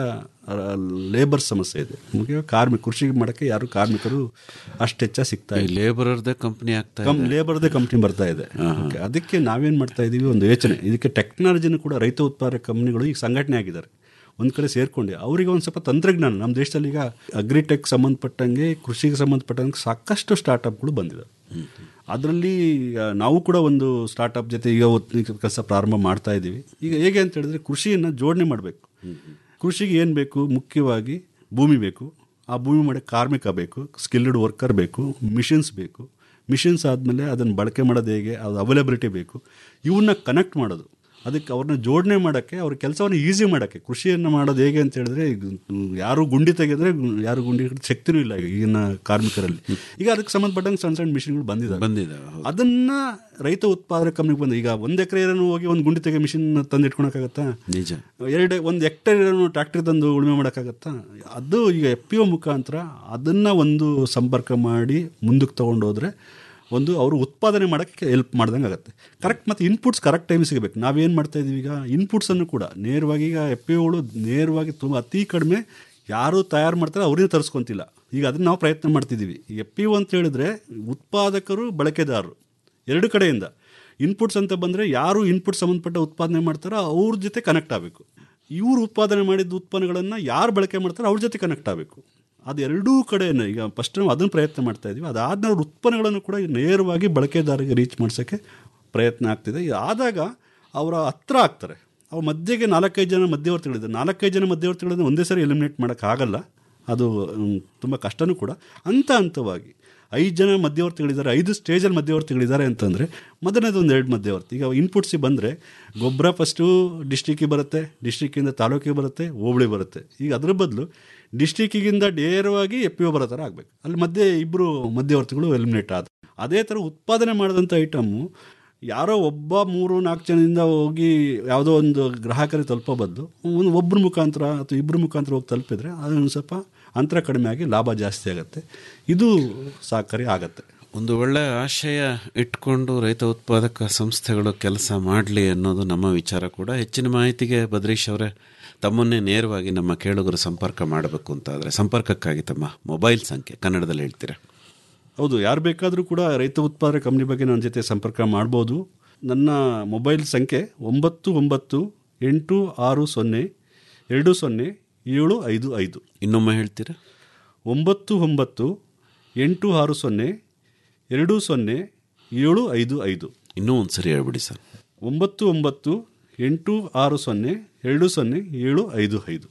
ಲೇಬರ್ ಸಮಸ್ಯೆ ಇದೆ ಮುಖ್ಯ ಕಾರ್ಮಿಕ ಕೃಷಿ ಮಾಡೋಕ್ಕೆ ಯಾರು ಕಾರ್ಮಿಕರು ಅಷ್ಟು ಹೆಚ್ಚ ಸಿಗ್ತಾ ಈ ಇಲ್ಲ ಲೇಬರರ್ದೇ ಕಂಪ್ನಿ ಆಗ್ತಾ ಕಂ ಇದೆ ಲೇಬರ್ದೇ ಕಂಪ್ನಿ ಬರ್ತಾ ಇದೆ Okay. ಅದಕ್ಕೆ ನಾವೇನು ಮಾಡ್ತಾ ಇದ್ದೀವಿ ಒಂದು ಯೋಚನೆ ಇದಕ್ಕೆ ಟೆಕ್ನಾಲಜಿನೂ ಕೂಡ ರೈತ ಉತ್ಪಾದಕ ಕಂಪ್ನಿಗಳು ಈಗ ಸಂಘಟನೆ ಆಗಿದ್ದಾರೆ ಒಂದು ಕಡೆ ಸೇರ್ಕೊಂಡು ಅವರಿಗೆ ಒಂದು ಸ್ವಲ್ಪ ತಂತ್ರಜ್ಞಾನ ನಮ್ಮ ದೇಶದಲ್ಲಿ ಈಗ ಅಗ್ರಿಟೆಕ್ ಸಂಬಂಧಪಟ್ಟಂಗೆ ಕೃಷಿಗೆ ಸಂಬಂಧಪಟ್ಟಂಗೆ ಸಾಕಷ್ಟು ಸ್ಟಾರ್ಟಪ್ಗಳು ಬಂದಿದೆ ಅದರಲ್ಲಿ ಆ, ನಾವು ಕೂಡ ಒಂದು ಸ್ಟಾರ್ಟಪ್ ಜೊತೆ ಈಗ ಕೆಲಸ ಪ್ರಾರಂಭ ಮಾಡ್ತಾ ಇದ್ದೀವಿ ಈಗ ಹೇಗೆ ಅಂತ ಹೇಳಿದ್ರೆ ಕೃಷಿಯನ್ನು ಜೋಡಣೆ ಮಾಡಬೇಕು ಕೃಷಿಗೆ ಏನು ಬೇಕು ಮುಖ್ಯವಾಗಿ ಭೂಮಿ ಬೇಕು ಆ ಭೂಮಿ ಮಾಡೋಕ್ಕೆ ಕಾರ್ಮಿಕ ಬೇಕು ಸ್ಕಿಲ್ಡ್ ವರ್ಕರ್ ಬೇಕು ಮಿಷಿನ್ಸ್ ಬೇಕು ಮಿಷಿನ್ಸ್ ಆದಮೇಲೆ ಅದನ್ನು ಬಳಕೆ ಮಾಡೋದು ಹೇಗೆ ಅದು ಅವೈಲಬಿಲಿಟಿ ಬೇಕು ಇವನ್ನ ಕನೆಕ್ಟ್ ಮಾಡೋದು ಅದಕ್ಕೆ ಅವ್ರನ್ನ ಜೋಡಣೆ ಮಾಡೋಕ್ಕೆ ಅವ್ರ ಕೆಲಸವನ್ನು ಈಸಿ ಮಾಡೋಕ್ಕೆ ಕೃಷಿಯನ್ನು ಮಾಡೋದು ಹೇಗೆ ಅಂತ ಹೇಳಿದ್ರೆ ಈಗ ಯಾರು ಗುಂಡಿ ತೆಗೆದ್ರೆ ಯಾರು ಗುಂಡಿ ಹಿಡ್ದು ಶಕ್ತಿನೂ ಇಲ್ಲ ಈಗ ಈಗಿನ ಕಾರ್ಮಿಕರಲ್ಲಿ ಈಗ ಅದಕ್ಕೆ ಸಂಬಂಧಪಟ್ಟಂಗೆ ಸಣ್ಣ ಸಣ್ಣ ಮಿಷಿನ್ಗಳು ಬಂದಿದ್ದಾವೆ ಬಂದಿದ್ದಾವೆ ಹೌದು. ಅದನ್ನ ರೈತ ಉತ್ಪಾದಕ ಕಂಪ್ನಿಗೆ ಬಂದು ಈಗ ಒಂದು ಎಕರೆ ಇರೋನು ಹೋಗಿ ಒಂದು ಗುಂಡಿ ತೆಗೆ ಮಿಷಿನ್ ತಂದು ಇಟ್ಕೊಳಕ್ಕಾಗತ್ತಾ ನಿಜ ಎರಡು ಒಂದು ಹೆಕ್ಟೇರ್ ಇರೋನು ಟ್ರ್ಯಾಕ್ಟರ್ ತಂದು ಉಳುಮೆ ಮಾಡೋಕ್ಕಾಗತ್ತಾ ಅದು ಈಗ ಎಫ್ ಪಿ ಒ ಮುಖಾಂತರ ಅದನ್ನು ಒಂದು ಸಂಪರ್ಕ ಮಾಡಿ ಮುಂದಕ್ಕೆ ತೊಗೊಂಡೋದ್ರೆ ಒಂದು ಅವರು ಉತ್ಪಾದನೆ ಮಾಡೋಕ್ಕೆ ಹೆಲ್ಪ್ ಮಾಡ್ದಂಗೆ ಆಗುತ್ತೆ ಕರೆಕ್ಟ್ ಮತ್ತು ಇನ್ಪುಟ್ಸ್ ಕರೆಕ್ಟ್ ಟೈಮ್ ಸಿಗಬೇಕು ನಾವೇನು ಮಾಡ್ತಾ ಇದೀವಿ ಈಗ ಇನ್ಪುಟ್ಸನ್ನು ಕೂಡ ನೇರವಾಗಿ ಈಗ ಎಫ್ ಪಿ ಒಗಳು ನೇರವಾಗಿ ತುಂಬ ಅತಿ ಕಡಿಮೆ ಯಾರು ತಯಾರು ಮಾಡ್ತಾರೆ ಅವ್ರನ್ನ ತರಿಸ್ಕೊಂತಿಲ್ಲ ಈಗ ಅದನ್ನ ನಾವು ಪ್ರಯತ್ನ ಮಾಡ್ತಿದ್ದೀವಿ ಎಫ್ ಪಿ ಒ ಅಂತ ಹೇಳಿದ್ರೆ ಉತ್ಪಾದಕರು ಬಳಕೆದಾರರು ಎರಡು ಕಡೆಯಿಂದ ಇನ್ಪುಟ್ಸ್ ಅಂತ ಬಂದರೆ ಯಾರು ಇನ್ಪುಟ್ ಸಂಬಂಧಪಟ್ಟ ಉತ್ಪಾದನೆ ಮಾಡ್ತಾರೋ ಅವ್ರ ಜೊತೆ ಕನೆಕ್ಟ್ ಆಗಬೇಕು ಇವ್ರು ಉತ್ಪಾದನೆ ಮಾಡಿದ ಉತ್ಪನ್ನಗಳನ್ನು ಯಾರು ಬಳಕೆ ಮಾಡ್ತಾರೋ ಅವ್ರ ಜೊತೆ ಕನೆಕ್ಟ್ ಆಗಬೇಕು ಅದು ಎರಡೂ ಕಡೆಯನ್ನು ಈಗ ಫಸ್ಟ್ ನಾವು ಅದನ್ನು ಪ್ರಯತ್ನ ಮಾಡ್ತಾ ಇದ್ದೀವಿ ಅದಾದ ಅವ್ರ ಉತ್ಪನ್ನಗಳನ್ನು ಕೂಡ ನೇರವಾಗಿ ಬಳಕೆದಾರರಿಗೆ ರೀಚ್ ಮಾಡ್ಸೋಕ್ಕೆ ಪ್ರಯತ್ನ ಆಗ್ತಿದೆ ಆದಾಗ ಅವರ ಹತ್ರ ಆಗ್ತಾರೆ ಅವ್ರ ಮಧ್ಯೆಗೆ ನಾಲ್ಕೈದು ಜನ ಮಧ್ಯವರ್ತಿಗಳಿದ್ದಾರೆ ನಾಲ್ಕೈದು ಜನ ಮಧ್ಯವರ್ತಿಗಳನ್ನು ಒಂದೇ ಸರಿ ಎಲಿಮಿನೇಟ್ ಮಾಡೋಕ್ಕಾಗಲ್ಲ ಅದು ತುಂಬ ಕಷ್ಟನೂ ಕೂಡ ಹಂತ ಹಂತವಾಗಿ ಐದು ಜನ ಮಧ್ಯವರ್ತಿಗಳಿದ್ದಾರೆ ಐದು ಸ್ಟೇಜಲ್ಲಿ ಮಧ್ಯವರ್ತಿಗಳಿದ್ದಾರೆ ಅಂತಂದರೆ ಮೊದಲನೇದು ಒಂದು ಎರಡು ಮಧ್ಯವರ್ತಿ ಈಗ ಇನ್ಪುಟ್ಸಿಗೆ ಬಂದರೆ ಗೊಬ್ಬರ ಫಸ್ಟು ಡಿಸ್ಟಿಕ್ಕಿಗೆ ಬರುತ್ತೆ ಡಿಸ್ಟಿಕ್ಕಿಂದ ತಾಲೂಕಿಗೆ ಬರುತ್ತೆ ಹೋಬಳಿ ಬರುತ್ತೆ ಈಗ ಅದ್ರ ಬದಲು ಡಿಸ್ಟಿಕ್ಕಿಗಿಂದ ನೇರವಾಗಿ ಎಫ್ ಪಿ ಒ ಬರೋ ಥರ ಆಗಬೇಕು ಅಲ್ಲಿ ಮಧ್ಯೆ ಇಬ್ಬರು ಮಧ್ಯವರ್ತಿಗಳು ಎಲಿಮಿನೇಟ್ ಆದ ಅದೇ ಥರ ಉತ್ಪಾದನೆ ಮಾಡಿದಂಥ ಐಟಮ್ಮು ಯಾರೋ ಒಬ್ಬ ಮೂರು ನಾಲ್ಕು ಜನದಿಂದ ಹೋಗಿ ಯಾವುದೋ ಒಂದು ಗ್ರಾಹಕರಿಗೆ ತಲುಪೋ ಬದಲು ಒಂದು ಒಬ್ಬರ ಮುಖಾಂತರ ಅಥವಾ ಇಬ್ಬರ ಮುಖಾಂತರ ಹೋಗಿ ತಲುಪಿದ್ರೆ ಅದೊಂದು ಸ್ವಲ್ಪ ಅಂತರ ಕಡಿಮೆ ಆಗಿ ಲಾಭ ಜಾಸ್ತಿ ಆಗುತ್ತೆ ಇದು ಸಹಕಾರಿ ಆಗತ್ತೆ ಒಂದು ಒಳ್ಳೆ ಆಶಯ ಇಟ್ಕೊಂಡು ರೈತ ಉತ್ಪಾದಕ ಸಂಸ್ಥೆಗಳು ಕೆಲಸ ಮಾಡಲಿ ಅನ್ನೋದು ನಮ್ಮ ವಿಚಾರ ಕೂಡ ಹೆಚ್ಚಿನ ಮಾಹಿತಿಗೆ ಬದ್ರೀಶ್ ಅವರೇ ತಮ್ಮನ್ನೇ ನೇರವಾಗಿ ನಮ್ಮ ಕೇಳುಗರು ಸಂಪರ್ಕ ಮಾಡಬೇಕು ಅಂತಾದರೆ ಸಂಪರ್ಕಕ್ಕಾಗಿ ತಮ್ಮ ಮೊಬೈಲ್ ಸಂಖ್ಯೆ ಕನ್ನಡದಲ್ಲಿ ಹೇಳ್ತೀರಾ ಹೌದು ಯಾರು ಬೇಕಾದರೂ ಕೂಡ ರೈತ ಉತ್ಪಾದಕ ಕಂಪ್ನಿ ಬಗ್ಗೆ ನನ್ನ ಜೊತೆ ಸಂಪರ್ಕ ಮಾಡ್ಬೋದು ನನ್ನ ಮೊಬೈಲ್ ಸಂಖ್ಯೆ ಒಂಬತ್ತು ಒಂಬತ್ತು ಎಂಟು ಆರು ಸೊನ್ನೆ ಎರಡು ಸೊನ್ನೆ ಏಳು ಐದು ಐದು ಇನ್ನೊಮ್ಮೆ ಹೇಳ್ತೀರಾ ಒಂಬತ್ತು ಒಂಬತ್ತು ಎಂಟು ಆರು ಸೊನ್ನೆ ಎರಡು ಸೊನ್ನೆ ಏಳು ಐದು ಐದು ಇನ್ನೂ ಒಂದು ಸರಿ ಹೇಳ್ಬಿಡಿ ಸರ್ ಒಂಬತ್ತು ಒಂಬತ್ತು ಎಂಟು ಆರು ಸೊನ್ನೆ ಎರಡು ಸೊನ್ನೆ ಏಳು ಐದು ಐದು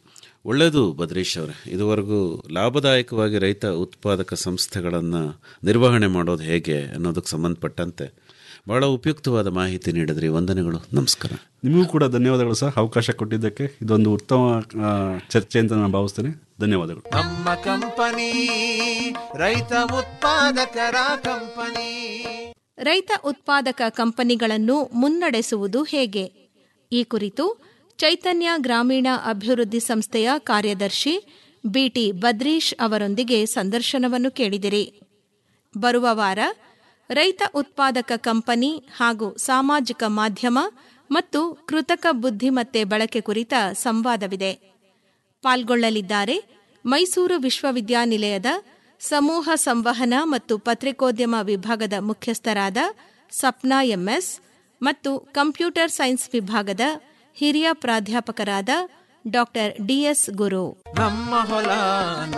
ಒಳ್ಳೆಯದು ಬದ್ರೀಶ್ ಅವರೇ ಇದುವರೆಗೂ ಲಾಭದಾಯಕವಾಗಿ ರೈತ ಉತ್ಪಾದಕ ಸಂಸ್ಥೆಗಳನ್ನು ನಿರ್ವಹಣೆ ಮಾಡೋದು ಹೇಗೆ ಅನ್ನೋದಕ್ಕೆ ಸಂಬಂಧಪಟ್ಟಂತೆ ಬಹಳ ಉಪಯುಕ್ತವಾದ ಮಾಹಿತಿ ನೀಡಿದ್ರಿ ವಂದನೆಗಳು ನಮಸ್ಕಾರ ನಿಮಗೂ ಕೂಡ ಧನ್ಯವಾದಗಳು ಸರ್ ಅವಕಾಶ ಕೊಟ್ಟಿದ್ದಕ್ಕೆ ಇದೊಂದು ಉತ್ತಮ ಆ, ಚರ್ಚೆ ಅಂತ ನಾನು ಭಾವಿಸ್ತೇನೆ ಧನ್ಯವಾದಗಳು ನಮ್ಮ ಕಂಪನಿ ರೈತ ಉತ್ಪಾದಕರ ಕಂಪನಿ ರೈತ ಉತ್ಪಾದಕ ಕಂಪನಿಗಳನ್ನು ಮುನ್ನಡೆಸುವುದು ಹೇಗೆ ಈ ಕುರಿತು ಚೈತನ್ಯ ಗ್ರಾಮೀಣ ಅಭಿವೃದ್ಧಿ ಸಂಸ್ಥೆಯ ಕಾರ್ಯದರ್ಶಿ ಬಿಟಿ ಬದ್ರೀಶ್ ಅವರೊಂದಿಗೆ ಸಂದರ್ಶನವನ್ನು ಕೇಳಿದಿರಿ ಬರುವ ವಾರ ರೈತ ಉತ್ಪಾದಕ ಕಂಪನಿ ಹಾಗೂ ಸಾಮಾಜಿಕ ಮಾಧ್ಯಮ ಮತ್ತು ಕೃತಕ ಬುದ್ಧಿಮತ್ತೆ ಬಳಕೆ ಕುರಿತ ಸಂವಾದವಿದೆ ಪಾಲ್ಗೊಳ್ಳಲಿದ್ದಾರೆ ಮೈಸೂರು ವಿಶ್ವವಿದ್ಯಾನಿಲಯದ ಸಮೂಹ ಸಂವಹನ ಮತ್ತು ಪತ್ರಿಕೋದ್ಯಮ ವಿಭಾಗದ ಮುಖ್ಯಸ್ಥರಾದ ಸಪ್ನಾ ಎಂಎಸ್ ಮತ್ತು ಕಂಪ್ಯೂಟರ್ ಸೈನ್ಸ್ ವಿಭಾಗದ ಹಿರಿಯ ಪ್ರಾಧ್ಯಾಪಕರಾದ ಡಾ ಡಿಎಸ್ ಗುರು ನಮ್ಮ ಹೊಲ